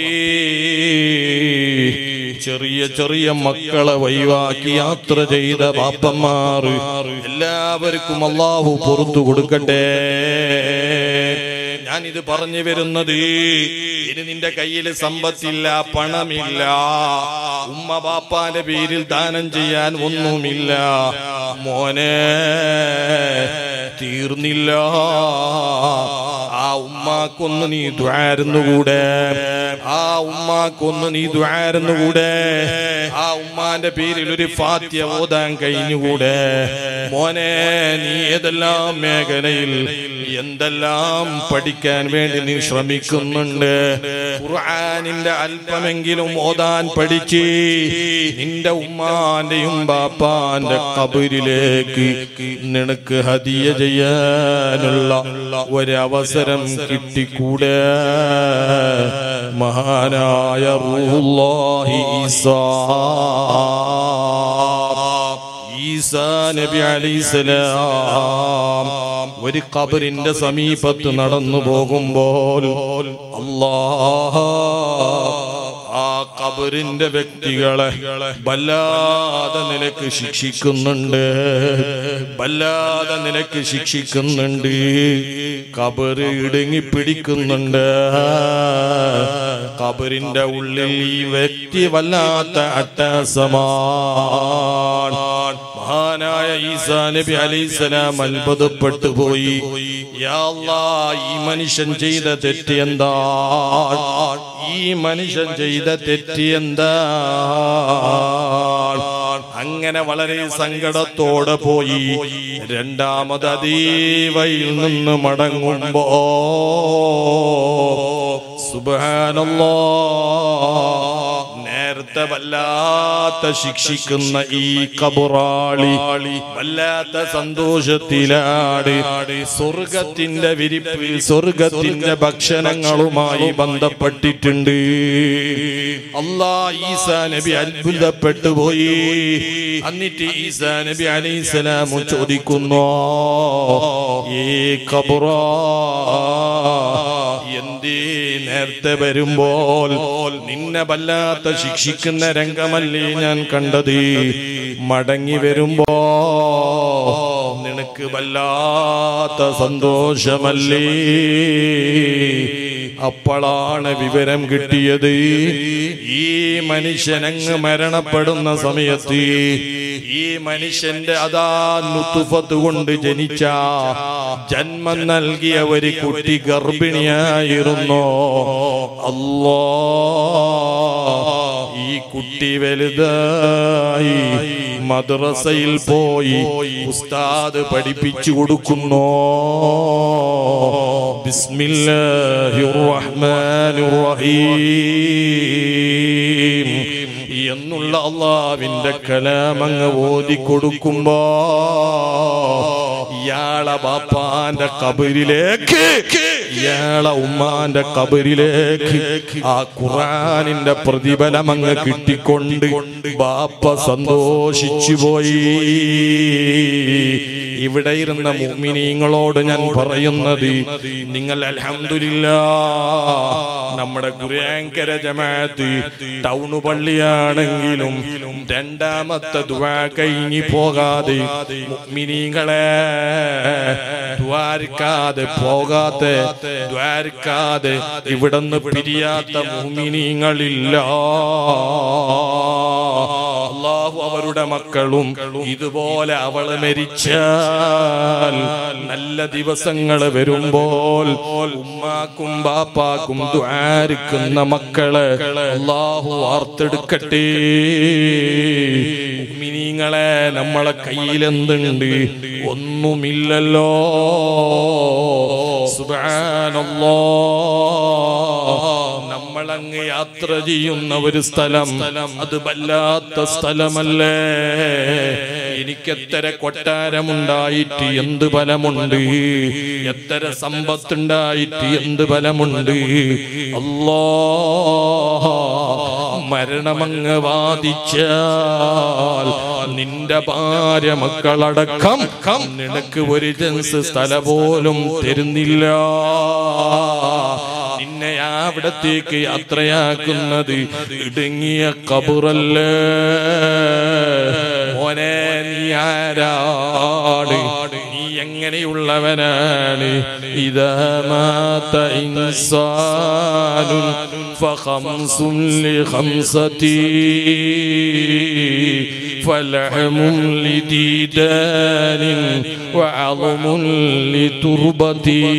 S2: ചെറിയ ചെറിയ മക്കളെ വൈവാക്കി യാത്ര ചെയ്ത ബാപ്പന്മാർ എല്ലാവർക്കും അള്ളാഹു പുറത്തു കൊടുക്കട്ടെ ഞാൻ ഇത് പറഞ്ഞു വരുന്നത് ഇനി നിന്റെ കയ്യിൽ സമ്പത്തില്ല പണമില്ല ഉമ്മ ബാപ്പാന്റെ പേരിൽ ദാനം ചെയ്യാൻ ഒന്നുമില്ല മോനെ തീർന്നില്ല ആ ഉമ്മാക്കൊന്ന് നീ ദ്വാരുന്നുകൂടെ ആ ഉമ്മാക്കൊന്ന് നീ ദ്വാരുന്നുകൂടെ ആ ഉമ്മാന്റെ പേരിൽ ഒരു ഫാത്യ ഓതാൻ കഴിഞ്ഞുകൂടെ മോനെ നീ ഏതെല്ലാം മേഖലയിൽ എന്തെല്ലാം പഠിക്കാൻ വേണ്ടി നീ ശ്രമിക്കുന്നുണ്ട് ഖുർആനിന്റെ അല്പമെങ്കിലും ഓതാൻ പഠിച്ച് നിന്റെ ഉമ്മാന്റെയും ബാപ്പാന്റെ കബറിലേക്ക് നിനക്ക് ഹദിയ ചെയ്യാനുള്ള ഒരവസരം കിട്ടിക്കൂടെ മഹാനായ റൂഹുല്ലാഹി ഈസാ ഈസാ നബി അലൈഹിസ്സലാം ഒരു ഖബറിന്റെ സമീപത്ത് നടന്നു പോകുമ്പോൾ അല്ലാഹ് ആ ഖബറിന്റെ വ്യക്തികളെ വല്ലാതെ നിലക്ക് ശിക്ഷിക്കുന്നുണ്ട് വല്ലാതെ നിലക്ക് ശിക്ഷിക്കുന്നുണ്ട് കബറ് ഇടുങ്ങി പിടിക്കുന്നുണ്ട് കബറിന്റെ ഉള്ളിൽ ഈ വ്യക്തി വല്ലാത്ത അട്ടസമാണ് മഹാനായ ഈസാ നബി അലൈഹിസ്സലാം അത്ഭുതപ്പെട്ടു പോയി യാ അല്ലാ, ഈ മനുഷ്യൻ ചെയ്ത തെറ്റ് എന്താ ഈ മനുഷ്യൻ ചെയ്ത തെറ്റ് എന്താ അങ്ങനെ വളരെ സങ്കടത്തോടെ പോയി രണ്ടാമത് അതീവയിൽ നിന്ന് മടങ്ങുമ്പോ സുബാനല്ലോ നേരത്തെ വല്ലാത്ത ശിക്ഷിക്കുന്ന ഈ കബുറാളി വല്ലാത്ത സന്തോഷത്തിലാണ് സ്വർഗത്തിന്റെ വിരിപ്പ് സ്വർഗത്തിന്റെ ഭക്ഷണങ്ങളുമായി ബന്ധപ്പെട്ടിട്ടുണ്ട് അല്ലാ ഈസാ നബി അത്ഭുതപ്പെട്ടു പോയി എന്നിട്ട് ഈസാ നബി അലൈഹിസ്സലാം ചോദിക്കുന്നു ഈ കബുറാ എന്തേ നേരത്തെ വരുമ്പോൾ നിന്നെ വല്ലാത്ത ശിക്ഷിക്കുന്ന രംഗമല്ലേ ഞാൻ കണ്ടത് മടങ്ങി വരുമ്പോ നിനക്ക് വല്ലാത്ത സന്തോഷമല്ലേ അപ്പോഴാണ് വിവരം കിട്ടിയത് ഈ മനുഷ്യനങ്ങ് മരണപ്പെടുന്ന സമയത്ത് ഈ മനുഷ്യന്റെ അതാ നുത്തുഫത്ത് കൊണ്ട് ജനിച്ച ജന്മം നൽകിയ ഒരു കുട്ടി ഗർഭിണിയായിരുന്നു അല്ലോ ഈ കുട്ടി വലുതായി മദ്രസയിൽ പോയി ഉസ്താദ് പഠിപ്പിച്ചു കൊടുക്കുന്നു ബിസ്മില്ലാഹിർ റഹ്മാനിർ റഹീം എന്നുള്ള അള്ളാവിന്റെ കലാമങ്ങ് ഓതി കൊടുക്കുമ്പോ ഇയാളെ ബാപ്പാന്റെ കബരിലേക്ക് ഇയാളെ ഉമ്മാന്റെ കബരിലേക്ക് ആ ഖുറാനിന്റെ പ്രതിഫലം അങ്ങ് കിട്ടിക്കൊണ്ട് ബാപ്പ സന്തോഷിച്ചു പോയി ഇവിടെ ഇരുന്ന മുഅ്മിനീങ്ങളോട് ഞാൻ പറയുന്നത് നിങ്ങൾ അൽഹംദുലില്ലാ നമ്മുടെ ഗുരുയാങ്കര ജമാഅത്ത് ടൗണ് പള്ളിയാണെങ്കിലും രണ്ടാമത്തെ ദുആ കഴിഞ്ഞു പോകാതെ മുഅ്മിനീങ്ങളെ ദ്വാരിക്കാതെ പോകാതെ ദ്വാരിക്കാതെ ഇവിടുന്ന് പിരിയാത്ത മുഅ്മിനീങ്ങളില്ല അള്ളാഹു അവരുടെ മക്കളും ഇതുപോലെ അവൾ മരിച്ചാൽ നല്ല ദിവസങ്ങൾ വരുമ്പോൾ ഉമ്മാക്കും ബാപ്പാക്കും ദ്വാരിക്കുന്ന മക്കള് അള്ളാഹു വാർത്തെടുക്കട്ടെ മിനിങ്ങളെ നമ്മളെ കയ്യിലെന്തുണ്ട് ഒന്നുമില്ലല്ലോ സുബാനല്ലോ നമ്മളങ്ങ് യാത്ര ചെയ്യുന്ന ഒരു സ്ഥലം അത് വല്ലാത്ത സ്ഥലമല്ലേ എനിക്ക് എത്ര കൊട്ടാരമുണ്ടായിട്ട് എന്ത് ഫലമുണ്ട് എത്ര സമ്പത്തുണ്ടായിട്ട് എന്ത് ഫലമുണ്ട് അല്ലോ മരണമങ്ങ് വാദിച്ചാൽ നിന്റെ ഭാര്യ മക്കളടക്കം നിനക്ക് ഒരു ജൻസ് സ്ഥല പോലും തരുന്നില്ല നിന്നെ അവിടത്തേക്ക് യാത്രയാക്കുന്നത് ഇടുങ്ങിയ കബുറല്ലേ മോനെ നീ ആരാണ് നീ എങ്ങനെയുള്ളവനാണ് ഇതമാത്ത ഇൻസാനുൻ فخمس لخمسة فلحم لديدان وعظم لتربتي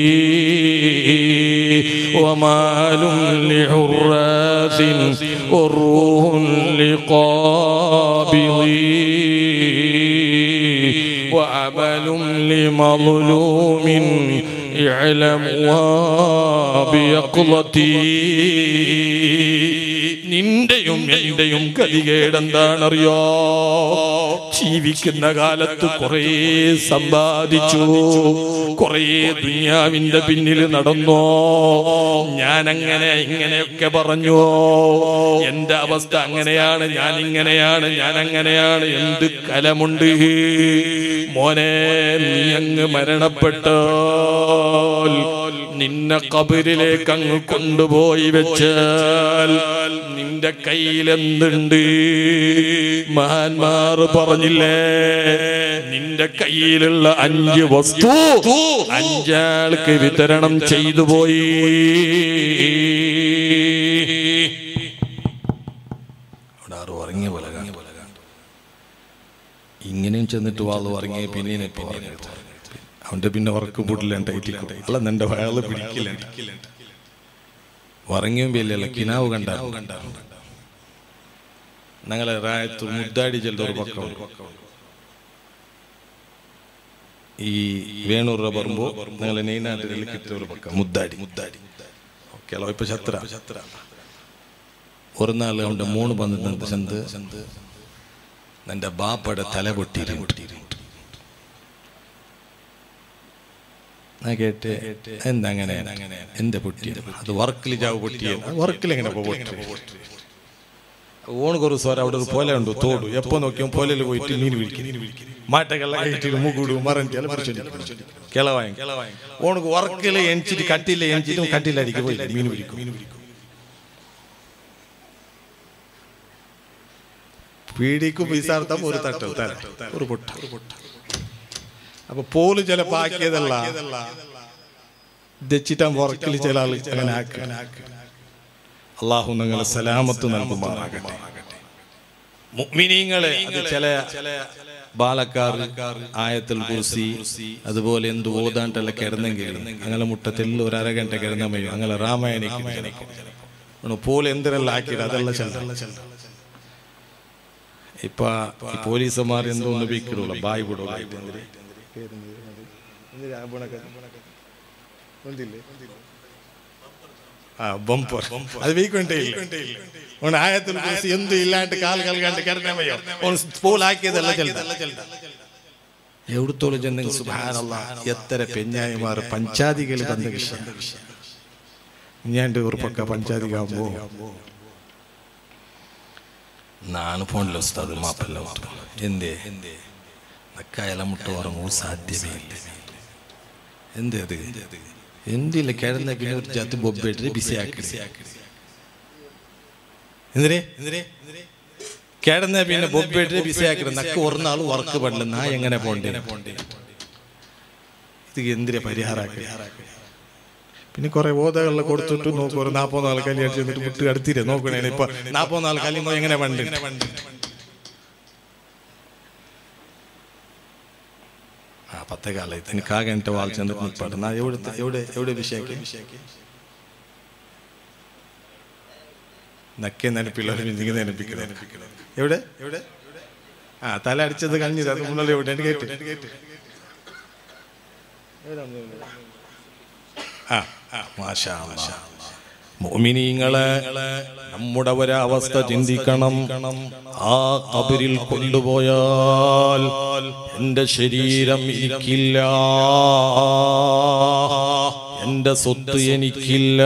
S2: ومال لحراث وروح لقابضي وعمل لمظلوم اعلم وبيقظتي നിന്റെയും എന്റെയും ഗതികേടെന്താണറിയോ ജീവിക്കുന്ന കാലത്ത് കുറേ സമ്പാദിച്ചു കുറേ ദുനിയാവിന്റെ പിന്നിൽ നടന്നോ ഞാൻ അങ്ങനെ ഇങ്ങനെയൊക്കെ പറഞ്ഞു എന്റെ അവസ്ഥ അങ്ങനെയാണ് ഞാൻ ഇങ്ങനെയാണ് ഞാൻ അങ്ങനെയാണ് എന്ത് കലമുണ്ട് മോനെ നീ അങ്ങ് മരണപ്പെട്ടാൽ നിന്നെ കബരിലേക്ക് അങ്ങ് കൊണ്ടുപോയി വെച്ചാൽ നിന്റെ കയ്യിൽ എന്തുണ്ട് മഹാന്മാർ പറഞ്ഞില്ലേ നിന്റെ കയ്യിലുള്ള അഞ്ച് വസ്തു അഞ്ചാൾക്ക് വിതരണം ചെയ്തു പോയി അവിടെ ആറ് ഉറങ്ങിയ പോലെ കാണും. ഇങ്ങനെയും ചെന്നിട്ട് വാള് ഉറങ്ങിയ പിന്നെ ഇപ്പൊ ഉറങ്ങിയത് അവന്റെ പിന്നെ ഉറക്ക് പൂട്ടില്ലാണ്ടായിട്ട് അല്ല നിന്റെ വയറ് പിടിക്കില്ല ഉറങ്ങിയും വലിയല്ല കിനാവ് കണ്ട ഞങ്ങളെ റായത്ത് മുദ്ദാടി ചെല്ലുന്ന ഒരു പക്കമുണ്ട് ഈ വേണൂർ പറയുമ്പോ ഞങ്ങളെ നെയ്നാട്ടിൽ കിട്ടിയ ഒരു പക്കം മുദ്ദാടി മുദ്ദാടി ഓക്കെ ഇപ്പൊ ചത്ര ഒരു നാൾ അവന്റെ മൂന്ന് പന്ത്രണ്ട് ചന്ത് നിന്റെ ബാപ്പയുടെ തല പൊട്ടിയിരുന്നു ഞാൻ കേട്ട് എന്താ അങ്ങനെ എന്റെ പൊട്ടിയ അത് വർക്കിൽ ജാവ് പൊട്ടിയ വർക്കിൽ എങ്ങനെ പൊട്ടി ഓണ് കുറച്ച് സ്വരം അവിടെ ഒരു പോലെ ഉണ്ട് തോട് എപ്പോ നോക്കിയും പോലയിൽ പോയിട്ട് മീൻ പിടിക്കും മാട്ടകള്ള കഴിച്ചിട്ട് മൂക്കൂടും മറഞ്ഞിട്ട് കിളവായും ഓണക്ക് വർക്കില് എണിച്ചിട്ട് കട്ടില്ല എണിച്ചിട്ടും കട്ടില്ലായിരിക്കും പോയി മീൻ പിടിക്കും പീടിക്കും പൈസാർത്ഥം ഒരു തട്ട് തല ഒരു പൊട്ട അപ്പൊ പോലും ചില പാക്കിയതല്ല ദച്ചിട്ടാൻ വർക്കിൽ ചില ആൾ അങ്ങനെ ആക്കുക അള്ളാഹു നിങ്ങളെ സലാമത്ത് നൽകുമാറാകട്ടെ മുഅ്മിനീങ്ങളെ അത് ചില ബാലക്കാർ ആയത്തിൽ കുറിസി അതുപോലെ എന്ത് ഓതാണ്ടല്ല കിടന്നെങ്കിൽ അങ്ങനെ മുട്ടത്തിൽ ഒരു അരഗണ്ട കിടന്ന മയ്യോ അങ്ങനെ രാമായണിക്ക് പോലെ എന്തിനെല്ലാം ആക്കിയത് അതെല്ലാം ചെല്ല ഇപ്പൊ ഈ പോലീസുമാർ എന്തോ ഒന്ന് വിൽക്കുള്ളൂ ബായ് വിടുള്ള ആ ബമ്പർ അത് വീക്കൊണ്ടേ ഇല്ല ആയത്തിൽ കുറിച്ച് എന്തും ഇല്ലാണ്ട് കാൽ കൽകാണ്ട് കിടന്നമയോ സ്കൂളാക്കിയതല്ല ചെലുത്ത എവിടത്തോളം ചെന്നെങ്കിൽ സുഭാനല്ല എത്ര പെഞ്ഞായിമാർ പഞ്ചാതികൾ ബന്ധ വിഷയം ഞാണ്ട് ഉറപ്പൊക്കെ പഞ്ചാതികാകുമ്പോ ನಾನು ಫೋನ್ಲಿ ಉಸ್ತಾದು ಮಾಪಲ್ಲ ಉಂಟು ಎಂದೇ ನಕ್ಕಾಯಲ ಮುಟ್ಟುವರಮು ಸಾಧ್ಯವೇ ಇಲ್ಲ ಎಂದೇ ಅದು ಎಂದಿಲ್ಲ ಕೆಳನ ಬಿನ ഒരു ಜಾತಿ ಬೊಬ್ಬೇಟ್ರೆ ಬಿಸಿ ಹಾಕಿಡಿ എന്തിനെ എന്തിനെ കിടന്ന പിന്നെ ബൊബ്ബേട്ട് ബിസി ആക്കിട്ട് നക്ക് ഒരു നാൾ വർക്ക് പറ്റില്ല നാ എങ്ങനെ പോണ്ടേ ഇത് എന്തിനെ പരിഹാരാക്കി പിന്നെ കുറെ ബോധകളിൽ കൊടുത്തിട്ട് നോക്കും ഒരു നാപ്പത് നാൾ കല്യാണം ചെയ്തിട്ട് വിട്ട് അടുത്തിരെ നോക്കണേ ഇപ്പൊ നാപ്പത് നാൾ കല്യാണം എങ്ങനെ പണ്ട് ആ പത്തേ കാലത്ത് എനിക്ക് ആകെ എന്റെ വാൾ ചെന്നിട്ട് നിൽപ്പാട്ട് നാ എവിടെ എവിടെ എവിടെ വിഷയാക്കി നക്കെ നനപ്പില്ല ഇങ്ങനെ നനപ്പിക്കണം എവിടെ എവിടെ ആ തല അടിച്ചത് കഴിഞ്ഞത് അത് മുന്നിൽ എവിടെ എനിക്ക് കേട്ട് ആ ആ മാഷാ അല്ലാ. മോമിനീങ്ങളെ നമ്മുടെ ഒരവസ്ഥ ചിന്തിക്കണം ആ കബരിൽ കൊണ്ടുപോയാൽ എന്റെ ശരീരം എനിക്കില്ല എന്റെ സ്വത്ത് എനിക്കില്ല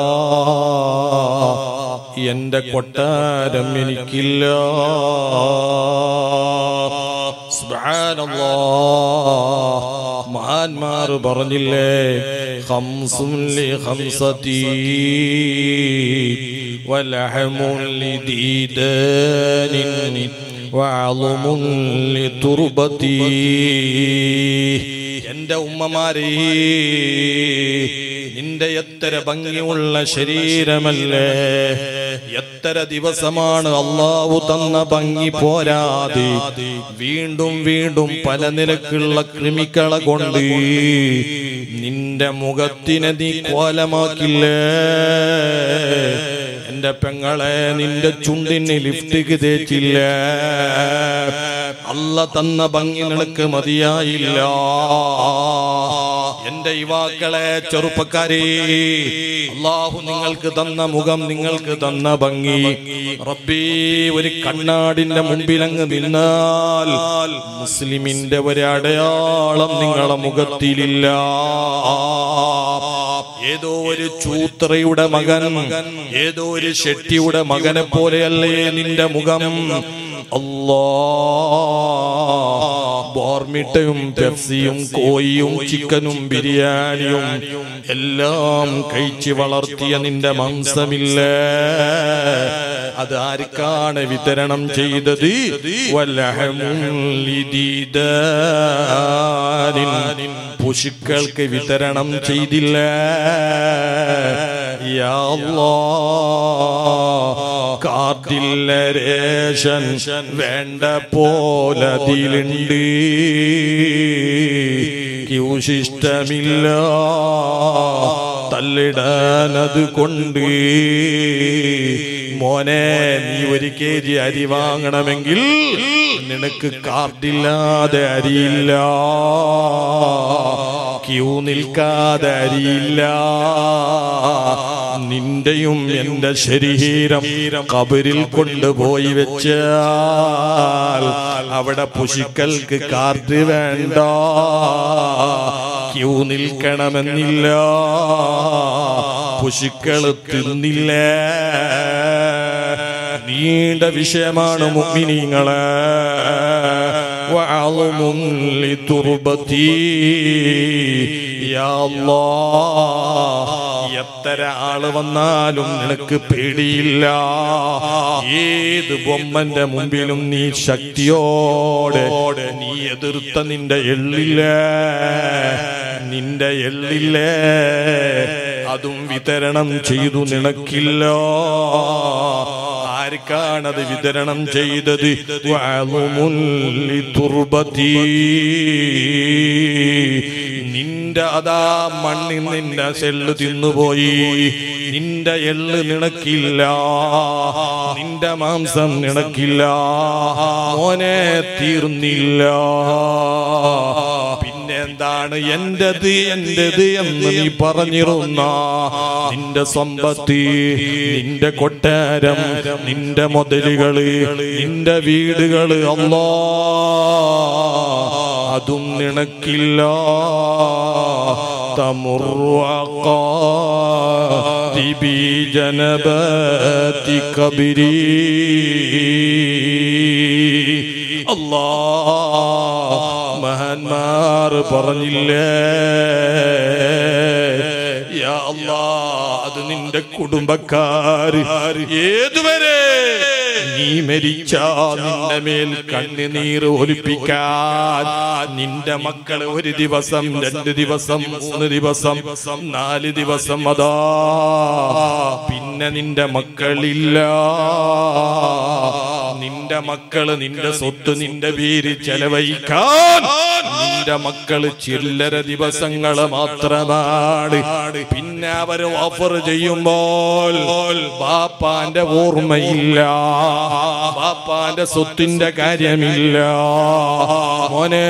S2: എന്റെ കൊട്ടാരം എനിക്കില്ല സുബ്ഹാനല്ലാഹ്. മഹാന്മാർ പറഞ്ഞില്ലേ خمسٌ لخمستي ولحم لديدان وعظم لتربتي എന്റെ ഉമ്മമാരെ നിന്റെ നിന്റെ എത്ര ഭംഗിയുള്ള ശരീരമല്ലേ എത്ര ദിവസമാണ് അള്ളാഹു തന്ന ഭംഗി പോരാതെ വീണ്ടും വീണ്ടും പല നിലക്കുള്ള കൃമിക്കളെ കൊണ്ട് നിന്റെ മുഖത്തിനെ നീ കോലമാക്കില്ലേ എന്റെ പെങ്ങളെ നിന്റെ ചുണ്ടിന് ലിഫ്റ്റിക്ക് തേച്ചില്ല അല്ല തന്ന ഭംഗി നിനക്ക് മതിയായില്ല എന്റെ യുവാക്കളെ ചെറുപ്പക്കാരെ അള്ളാഹു നിങ്ങൾക്ക് തന്ന മുഖം നിങ്ങൾക്ക് തന്ന ഭംഗി റബ്ബേ ഒരു കണ്ണാടിന്റെ മുമ്പിൽ അങ്ങ് നിന്നാൽ മുസ്ലിമിന്റെ ഒരു അടയാളം നിങ്ങളെ മുഖത്തിലില്ല ഏതോ ഒരു ചൂത്രയുടെ മകൻ ഏതോ ഒരു ഷെട്ടിയുടെ മകനെ പോലെയല്ലേ നിന്റെ മുഖം അല്ലാ ബോർമിട്ടയും പെപ്സിയും കോയിയും ചിക്കനും ബിരിയാണിയും എല്ലാം കഴിച്ച് വളർത്തിയ നിന്റെ മാംസമില്ലേ അത് ആർക്കാണ് വിതരണം ചെയ്തത് വലഹമും ലിദീദാനിൻ പശുക്കൾക്ക് വിതരണം ചെയ്തില്ല യാ അല്ലാഹ് കാർഡില്ല രേഷൻ വേണ്ട പോലതിലുണ്ട് ക്യൂശിഷ്ടമില്ല തല്ലിടാനത് കൊണ്ട് മോനെ നീ ഒരു കെ ജി അരി വാങ്ങണമെങ്കിൽ നിനക്ക് കാർഡില്ലാതെ അരിയില്ല ക്യൂ നിൽക്കാതെ അരിയില്ല നിന്റെയും എന്റെ ശരീരം കബരിൽ കൊണ്ടുപോയി വെച്ചാൽ അവിടെ പുഷിക്കൽക്ക് കാർഡ് വേണ്ട ക്യൂ നിൽക്കണമെന്നില്ല പുഷിക്കള് തിന്നില്ല നീണ്ട വിഷയമാണ് മുഗ്മിനീങ്ങളെ وعظم لتربتي يا الله എത്ര ആള് വന്നാലും നിനക്ക് പേടിയില്ല ഏത് ബൊമ്മന്റെ മുമ്പിലും നീ ശക്തിയോടെ നീ എതിർത്ത നിന്റെ എള്ളില്ലേ നിന്റെ എള്ളില്ലേ അതും വിതരണം ചെയ്തു നിനക്കില്ലോ ആർക്കാണത് വിതരണം ചെയ്തത് വഅളുമുല്ലി തുർബതി നിന്റെ അതാ മണ്ണിൽ നിന്റെ സെല്ല് തിന്നുപോയി നിന്റെ എള്ള് നിനക്കില്ല നിന്റെ മാംസം നിനക്കില്ല മോനെ തീർന്നില്ല പിന്നെ എന്താണ് എന്റത് എന്റത് എന്ന് നീ പറഞ്ഞിരുന്ന നിന്റെ സമ്പത്ത് നിന്റെ കൊട്ടാരം നിന്റെ മുതലുകള് നിന്റെ വീടുകള് അല്ലാ അതും നിനക്കില്ല തമുർവി ജനപതി കബിരി അല്ലാ മഹാന്മാർ പറഞ്ഞില്ലേ യാ അല്ലാ അത് നിന്റെ കുടുംബക്കാര് ഏതുവരെ നീ മരിച്ചാ നിന്റെ മേൽ കണ്ണുനീർ ഒലിപ്പിക്കാൻ നിന്റെ മക്കള് ഒരു ദിവസം രണ്ട് ദിവസം മൂന്ന് ദിവസം നാല് ദിവസം അതാ പിന്നെ നിന്റെ മക്കളില്ല നിന്റെ മക്കള് നിന്റെ സ്വത്ത് നിന്റെ പേര് ചെലവഴിക്കാൻ നിന്റെ മക്കള് ചില്ലര ദിവസങ്ങള് മാത്രമാണ് പിന്നെ അവര് ഓഫർ ചെയ്യുമ്പോൾ ബാപ്പാന്റെ ഓർമ്മയില്ല ബാപ്പാന്റെ സ്വത്തിന്റെ കാര്യമില്ല മോനെ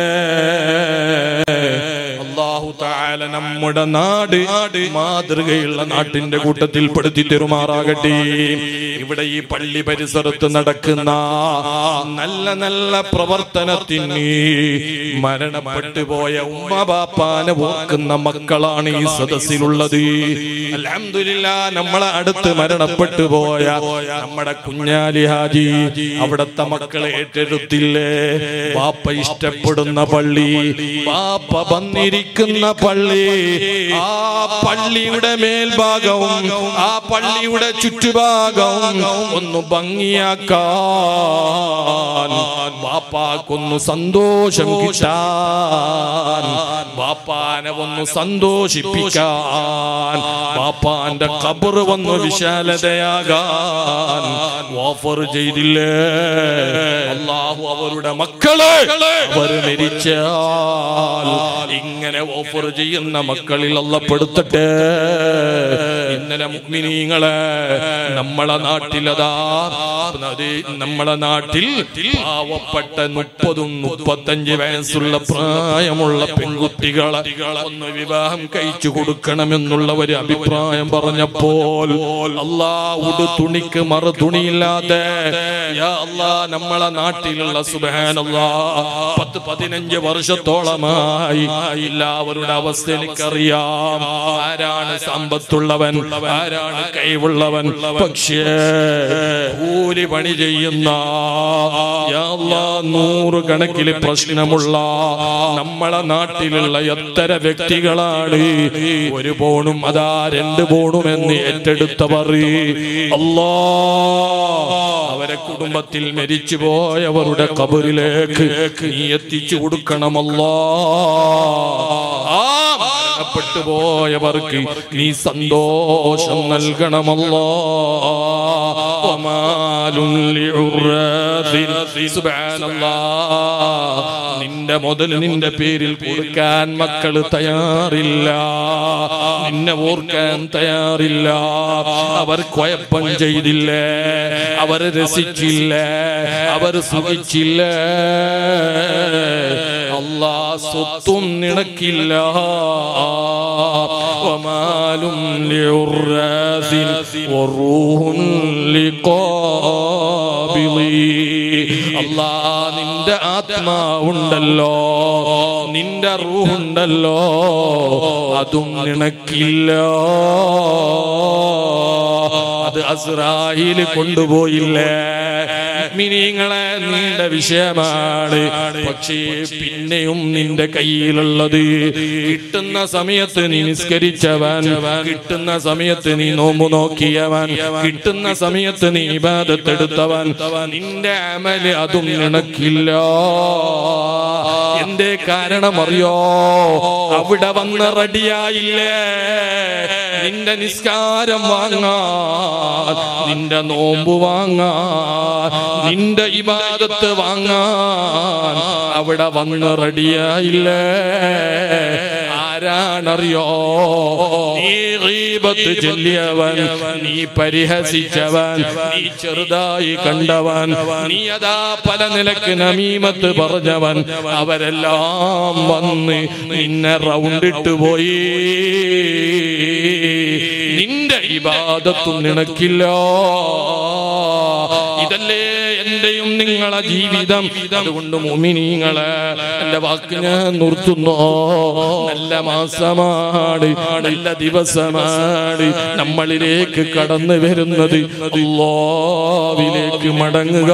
S2: അള്ളാഹു താല നമ്മുടെ നാട് മാതൃകയുള്ള നാട്ടിന്റെ കൂട്ടത്തിൽ പെടുത്തി തെരുമാറാകട്ടെ ഇവിടെ ഈ പള്ളി പരിസരത്ത് നടക്കുന്ന നല്ല നല്ല പ്രവർത്തനത്തിന് മരണപ്പെട്ടു പോയ ഉമ്മ ബാപ്പാനെ ഓർക്കുന്ന മക്കളാണ് ഈ സദസ്സിലുള്ളത് അൽഹംദുലില്ലാ നമ്മളെ അടുത്ത് മരണപ്പെട്ടു പോയ നമ്മുടെ കുഞ്ഞാലി ഹാജി അവിടത്തെ മക്കളെ ഏറ്റെടുത്തില്ലേ ബാപ്പ ഇഷ്ടപ്പെടുന്ന പള്ളി ബാപ്പ വന്നിരിക്കുന്ന ഭരിക്കുന്ന പള്ളി ആ പള്ളിയുടെ മേൽഭാഗവും ആ പള്ളിയുടെ ചുറ്റുഭാഗവും ഒന്ന് ഭംഗിയാക്കാൻ ബാപ്പാക്കൊന്ന് സന്തോഷം കിട്ടാൻ ബാപ്പാനെ ഒന്ന് സന്തോഷിപ്പിക്കാൻ ബാപ്പാന്റെ കബറ് വന്ന് വിശാലതയാകാൻ ഓഫർ ചെയ്തില്ലേ അള്ളാഹു അവരുടെ മക്കളെ അവർ മരിച്ചാൽ ഇങ്ങനെ ഓഫർ ചെയ്യുന്ന മക്കളിൽ അള്ളപ്പെടുത്തട്ടെ ഇന്നലെ മുഗ്മിനീങ്ങളെ നമ്മളെ നാട്ടിലതാ അത് നമ്മളെ നാട്ടിൽ പാവപ്പെട്ട മുപ്പതും മുപ്പത്തഞ്ച് വയസ്സുള്ള പ്രായമുള്ള പെൺകുട്ടികളെ ഒന്ന് വിവാഹം കഴിച്ചു കൊടുക്കണമെന്നുള്ള ഒരു അഭിപ്രായം പറഞ്ഞപ്പോൾ അല്ലാ ഉടു തുണിക്ക് മറു തുണിയില്ലാതെ യാ അല്ലാ നമ്മളെ നാട്ടിലുള്ള സുബാനല്ലാ പത്ത് പതിനഞ്ച് വർഷത്തോളമായി എല്ലാവരുടെ അവസ്ഥ എനിക്കറിയാം ആരാണ് സമ്പത്തുള്ളവൻ ആരാണ് കഴിവുള്ളവൻ പക്ഷേ കൂലി പണി ചെയ്യുന്ന യാ അല്ലാ, നൂറുകണക്കിന് പ്രശ്നമുള്ള നമ്മളെ നാട്ടിലുള്ള എത്ര വ്യക്തികളാണ് ഒരു പോണും അതാ രണ്ട് പോണും എന്ന് ഏറ്റെടുത്തവർ അല്ലാ അവരെ കുടുംബത്തിൽ മരിച്ചു പോയവരുടെ കബറിലേക്ക് നീ എത്തിച്ചു കൊടുക്കണമല്ലോ ആ മരണപ്പെട്ടു പോയവർക്ക് നീ സന്തോഷം നൽകണമല്ലോ വമാലുൻ ലിഉറാദിൻ. സുബ്ഹാനല്ലാഹ്. നിന്റെ മുതൽ നിന്റെ പേരിൽ കൊടുക്കാൻ മക്കള് തയ്യാറില്ല നിന്നെ ഓർക്കാൻ തയ്യാറില്ല അവർ കുഴപ്പം ചെയ്തില്ലേ അവർ രസിച്ചില്ലേ അവർ സുഖിച്ചില്ല അല്ലാ സ്വത്തും നിനക്കില്ല വമാലും ലിഉറാദിൻ വറൂഹുൻ ലിഖാബിളി അല്ലാ നിന്റെ ആത്മാവുണ്ടല്ലോ നിന്റെ റൂഹുണ്ടല്ലോ അതും നിനക്കില്ല അത് അസ്രായിൽ കൊണ്ടുപോയില്ലേ മിനിങ്ങളെ നീണ്ട വിഷയമാണ് പക്ഷേ പിന്നെയും നിന്റെ കയ്യിലുള്ളത് കിട്ടുന്ന സമയത്ത് നീ നിസ്കരിച്ചവൻ കിട്ടുന്ന സമയത്ത് നീ നോമ്പ് നോക്കിയവൻ കിട്ടുന്ന സമയത്ത് നീ ഇബാദത്തെടുത്തവൻ നിന്റെ അമല് അതും നിനക്കില്ല എന്റെ കാരണം അറിയോ അവിടെ വന്ന് റെഡിയായില്ലേ നിന്റെ നിസ്കാരം വാങ്ങാൻ നിന്റെ നോമ്പ് വാങ്ങാൻ നിന്റെ ഇബാദത്ത് വാങ്ങാൻ അവിടെ വന്ന് റെഡിയായില്ലേ ആരാണറിയോ നീ ഗീബത്ത് ചൊല്ലിയവൻ നീ പരിഹസിച്ചവൻ നീ ചെറുതായി കണ്ടവൻ നീ അതാ പല നിലക്ക് നമീമത്ത് പറഞ്ഞവൻ അവരെല്ലാം വന്ന് നിന്നെ റൗണ്ടിട്ട് പോയി നിന്റെ ഇബാദത്തും നിനക്കില്ല ഇതല്ലേ എന്റെയും നിങ്ങളെ ജീവിതം അതുകൊണ്ട് മുമിനീങ്ങളെ എന്റെ വാക്ക് ഞാൻ നിർത്തുന്നു നല്ല മാസമാണ് നല്ല ദിവസമാണ് നമ്മളിലേക്ക് കടന്നു വരുന്നത് അല്ലാവിലേക്ക് മടങ്ങുക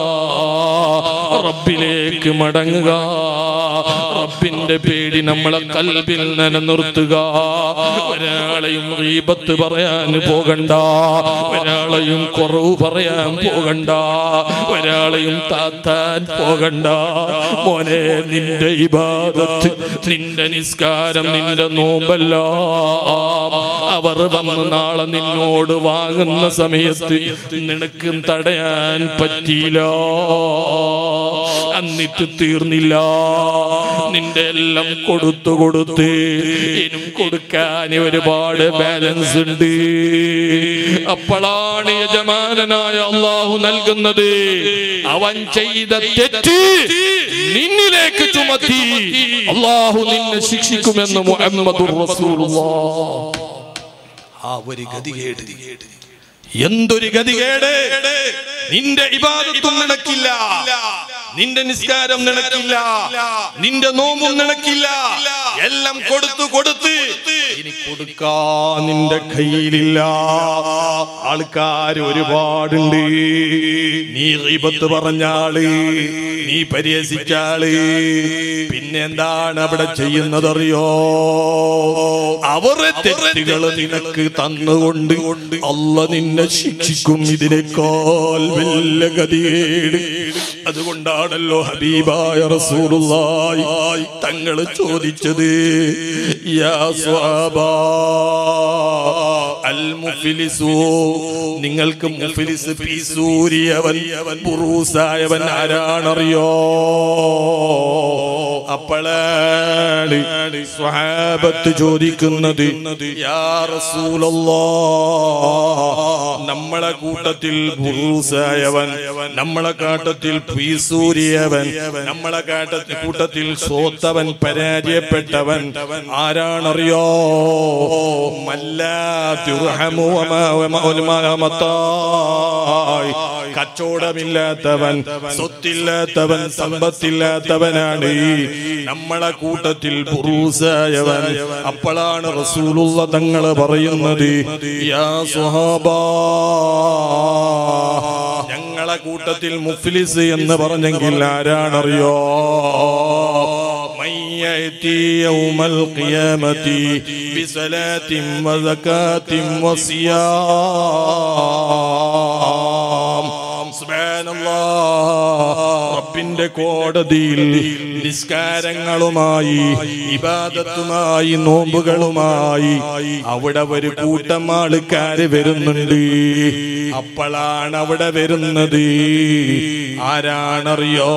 S2: റബ്ബിലേക്ക് മടങ്ങുക റബ്ബിന്റെ പേടി നമ്മളെ കൽബിൽ നിലനിർത്തുക ഒരാളെയും റീബത്ത് പറയാൻ പോകണ്ട ഒരാളെയും കുറവ് പറയാൻ പോകണ്ട ഒരാളെയും താത്താൻ പോകണ്ട മോനെ നിന്റെ ഇബാദത്ത് നിന്റെ നിസ്കാരം നിന്റെ നോമ്പല്ല അവർ വന്ന് നാളെ നിന്നോട് വാങ്ങുന്ന സമയത്ത് നിനക്ക് തടയാൻ പറ്റിയില്ല എന്നിട്ട് തീർന്നില്ല നിന്റെ എല്ലാം കൊടുത്തു കൊടുത്ത് ഇനും കൊടുക്കാൻ ഒരുപാട് ബാലൻസ് ഉണ്ട് അപ്പോഴാണ് യജമാനനായ അള്ളാഹു നൽകുന്നത് അവൻ ചെയ്ത തെറ്റ് നിന്നിലേക്ക് ചുമത്തി അള്ളാഹു നിന്നെ ശിക്ഷിക്കുമെന്ന് മുഹമ്മദ് ആ ഒരു ഗതികേട് എന്തൊരു ഗതികേട് നിന്റെ ഇബാദത്തും നടക്കില്ല നിന്റെ നിസ്കാരം നിനക്കില്ല നിന്റെ നോമ്പും നിനക്കില്ല എല്ലാം കൊടുത്തു കൊടുത്ത് ഇനി കൊടുക്കാൻ നിന്റെ കയ്യിലില്ല ആൾക്കാർ ഒരുപാടുണ്ട് നീ റീബത്ത് പറഞ്ഞാള് നീ പരിഹസിച്ചാള് പിന്നെ എന്താണ് അവിടെ ചെയ്യുന്നതറിയോ അവരെ തെറ്റുകൾ നിനക്ക് തന്നുകൊണ്ട് അല്ല നിന്നെ ശിക്ഷിക്കും ഇതിനേക്കാൾ വല്ല ഗതികേട് അതുകൊണ്ടാണല്ലോ ഹബീബായ റസൂലുള്ളാഹി തങ്ങൾ ചോദിച്ചത് യാ സ്വാബാ അൽ മുഫ്ലിസു നിങ്ങൾക്ക് മുഫ്ലിസ് പീസൂരിയവൻ പുറൂസായവൻ ആരാണറിയോ അപ്പോഴാണ് സ്വഹാബത്ത് ചോദിക്കുന്നത് യാ റസൂലല്ലാ നമ്മളെ കൂട്ടത്തിൽ പുറൂസായവൻ നമ്മളെ കാട്ടത്തിൽ പീസൂരിയവൻ നമ്മളെ കാട്ടത്തിൽ കൂട്ടത്തിൽ സോത്തവൻ പരാജയപ്പെട്ടവൻ ആരാണറിയോ മല്ലാ തുർഹമു വമാ വമാ ഉൽമാമത്തായ്. കച്ചവടമില്ലാത്തവൻ സ്വത്തില്ലാത്തവൻ സമ്പത്തില്ലാത്തവനാണ് നമ്മളെ കൂട്ടത്തിൽ പുറൂസായവൻ അപ്പോഴാണ് റസൂലുള്ള തങ്ങള് പറയുന്നത് യാ സ്വഹാബാ ഞങ്ങളെ കൂട്ടത്തിൽ മുഫ്ലിസ് എന്ന് പറഞ്ഞെങ്കിൽ ആരാണറിയോ من يأتي يوم القيامة بصلاة وزكاة وصيام റബ്ബിന്റെ കോടതിയിൽ നിസ്കാരങ്ങളുമായി ഇബാദത്തുമായി നോമ്പുകളുമായി അവിടെ ഒരു കൂട്ടം ആൾക്കാര് വരുന്നുണ്ട് അപ്പോഴാണ് അവിടെ വരുന്നത് ആരാണറിയോ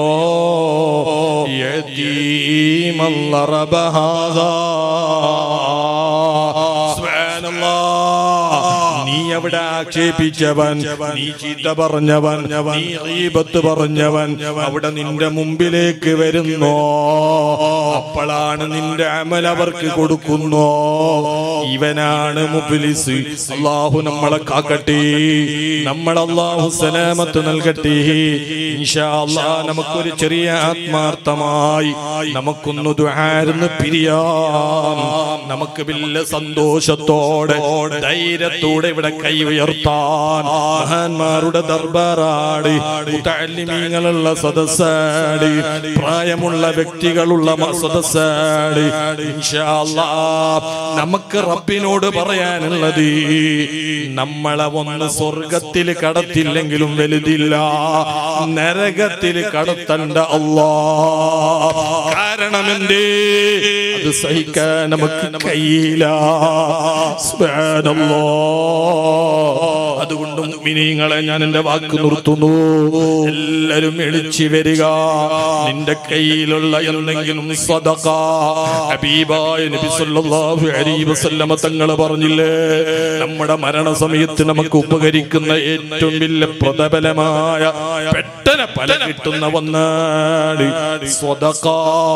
S2: നീ അവിടെ ആക്ഷേപിച്ചവൻ നീ ചീത്ത പറഞ്ഞവൻ നീ ഗീബത്ത് പറഞ്ഞവൻ അവിടെ നിന്റെ മുമ്പിലേക്ക് വരുന്നോ അപ്പോഴാണ് നിന്റെ അമൽ അവർക്ക് കൊടുക്കുന്നോ ഇവനാണ് മുബിലിസ് അള്ളാഹു നമ്മളെ കാക്കട്ടെ നമ്മൾ അള്ളാഹു സലാമത്ത് നൽകട്ടെ ഇൻഷാ അല്ലാ നമുക്കൊരു ചെറിയ ആത്മാർത്ഥമായി നമുക്കൊന്ന് ദുആർന്ന് പിരിയാം നമുക്ക് വലിയ സന്തോഷത്തോടെ ധൈര്യത്തോടെ ഇവിടെ കൈ ഉയർത്താൻ മഹാന്മാരുടെ ദർബാറാട് മുത്തല്ലിമീങ്ങളുള്ള സദസ്സാട് പ്രായമുള്ള വ്യക്തികളുള്ള മ- സദസ്സാട് ഇൻഷാ അല്ലാ നമുക്ക് റബ്ബിനോട് പറയാനുള്ളത് നമ്മളെ ഒന്ന് സ്വർഗത്തിൽ കടത്തില്ലെങ്കിലും വലുതില്ല നരകത്തിൽ കടത്തണ്ട അല്ലാ കാരണം എന്തേ അത് സഹിക്കാൻ നമുക്ക് കഴിയില്ല സുബ്ഹാനല്ലാ. അതുകൊണ്ട് മിനിങ്ങളെ ഞാൻ എന്റെ വാക്ക് നിർത്തുന്നു എല്ലാരും എളിച്ചു വരിക നിന്റെ കയ്യിലുള്ള എന്തെങ്കിലും സദഖ ഹബീബായ നബി സല്ലല്ലാഹു അലൈഹി വസല്ലമ തങ്ങൾ പറഞ്ഞില്ലേ നമ്മുടെ മരണസമയത്ത് നമുക്ക് ഉപകരിക്കുന്ന ഏറ്റവും വലിയ പ്രതബലമായ പെട്ടെന്ന് പല കിട്ടുന്ന ഒന്നാണ് സ്വതക്ക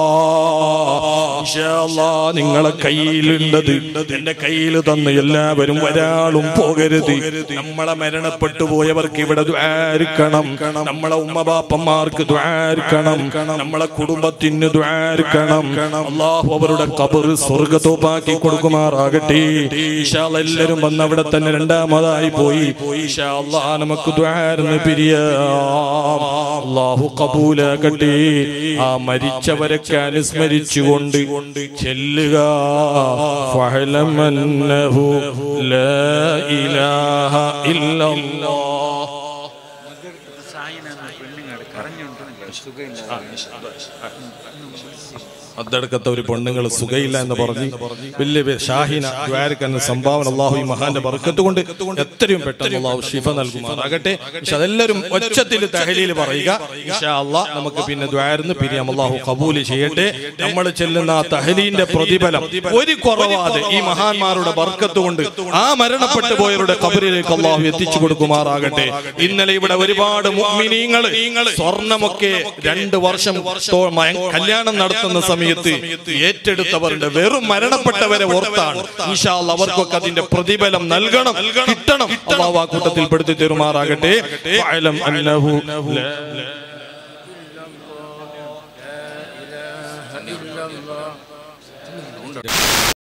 S2: നിങ്ങളെ കയ്യിലുണ്ടത് എന്റെ കയ്യിൽ തന്ന് എല്ലാവരും ഒരാളും പോകരുത് നമ്മളെ മരണപ്പെട്ടു പോയവർക്ക് ഇവിടെ ദ്വാരിക്കണം നമ്മളെ ഉമ്മബാപ്പന്മാർക്ക് ദ്വാരിക്കണം നമ്മളെ കുടുംബത്തിന് ദ്വാരിക്കണം അള്ളാഹു അവരുടെ കബർ സ്വർഗത്തോപ്പാക്കി കൊടുക്കുമാറാകട്ടെ ഇൻഷാ അല്ലാ എല്ലാവരും വന്ന് അവിടെ തന്നെ രണ്ടാമതായി പോയി ഇൻഷാ അല്ലാ നമുക്ക് ദ്വാരന്ന് പിരിയാം അള്ളാഹു കബൂലാകട്ടെ ആ മരിച്ചവരൊക്കെ അനുസ്മരിച്ചുകൊണ്ട് ചെല്ലുക ഫഅലം അന്നഹു ലാ ഇലാഹ ഇല്ലല്ലാഹ്
S3: സായിനാണ് പെണ്ണുങ്ങൾ കരഞ്ഞുകൊണ്ടിരുന്നില്ല സുഖമില്ല
S2: അద్దടക്കത്തെ ഒരു പെണ്ണുങ്ങൾ സുഖയില്ല എന്ന് പറഞ്ഞ് വലിയ വെ- ഷാഹിന ദ്വാരക്കെന്ന സംഭാവന അള്ളാഹു ഈ മഹാന്റെ ബർക്കത്ത് കൊണ്ട് എത്രയും പെട്ടെന്ന് അള്ളാഹു ഷിഫ നൽകുമാറാകട്ടെ പക്ഷെ അതെല്ലാവരും ഒച്ചത്തിൽ തഹലീൽ പറയുക ഇൻഷാ അള്ളാഹ് നമുക്ക് പിന്നെ ദ്വാരന്ന് പിരിയാം അള്ളാഹു കബൂല് ചെയ്യട്ടെ നമ്മൾ ചെല്ലുന്ന ആ തഹലീന്റെ പ്രതിഫലം ഒരു കുറവാതെ ഈ മഹാന്മാരുടെ ബർക്കത്ത് കൊണ്ട് ആ മരണപ്പെട്ടു പോയവരുടെ കബറിലേക്ക് അള്ളാഹു എത്തിച്ചു കൊടുക്കുമാറാകട്ടെ ഇന്നലെ ഇവിടെ ഒരുപാട് മുഅ്മിനീങ്ങള് സ്വർണമൊക്കെ രണ്ട് വർഷം തോ- മയ- കല്യാണം നടത്തുന്ന സമയത്ത് ഏറ്റെടുത്തവരുണ്ട് വെറും മരണപ്പെട്ടവരെ ഓർത്താണ് ഇൻഷാ അല്ലാ അവർക്കൊക്കെ അതിന്റെ പ്രതിഫലം നൽകണം കിട്ടണം അള്ളാഹു ആ കൂട്ടത്തിൽ പെടുത്തി തെരുമാറാകട്ടെ ഫഅലം അന്നഹു ലാ
S3: ഇല്ലല്ലാഹ്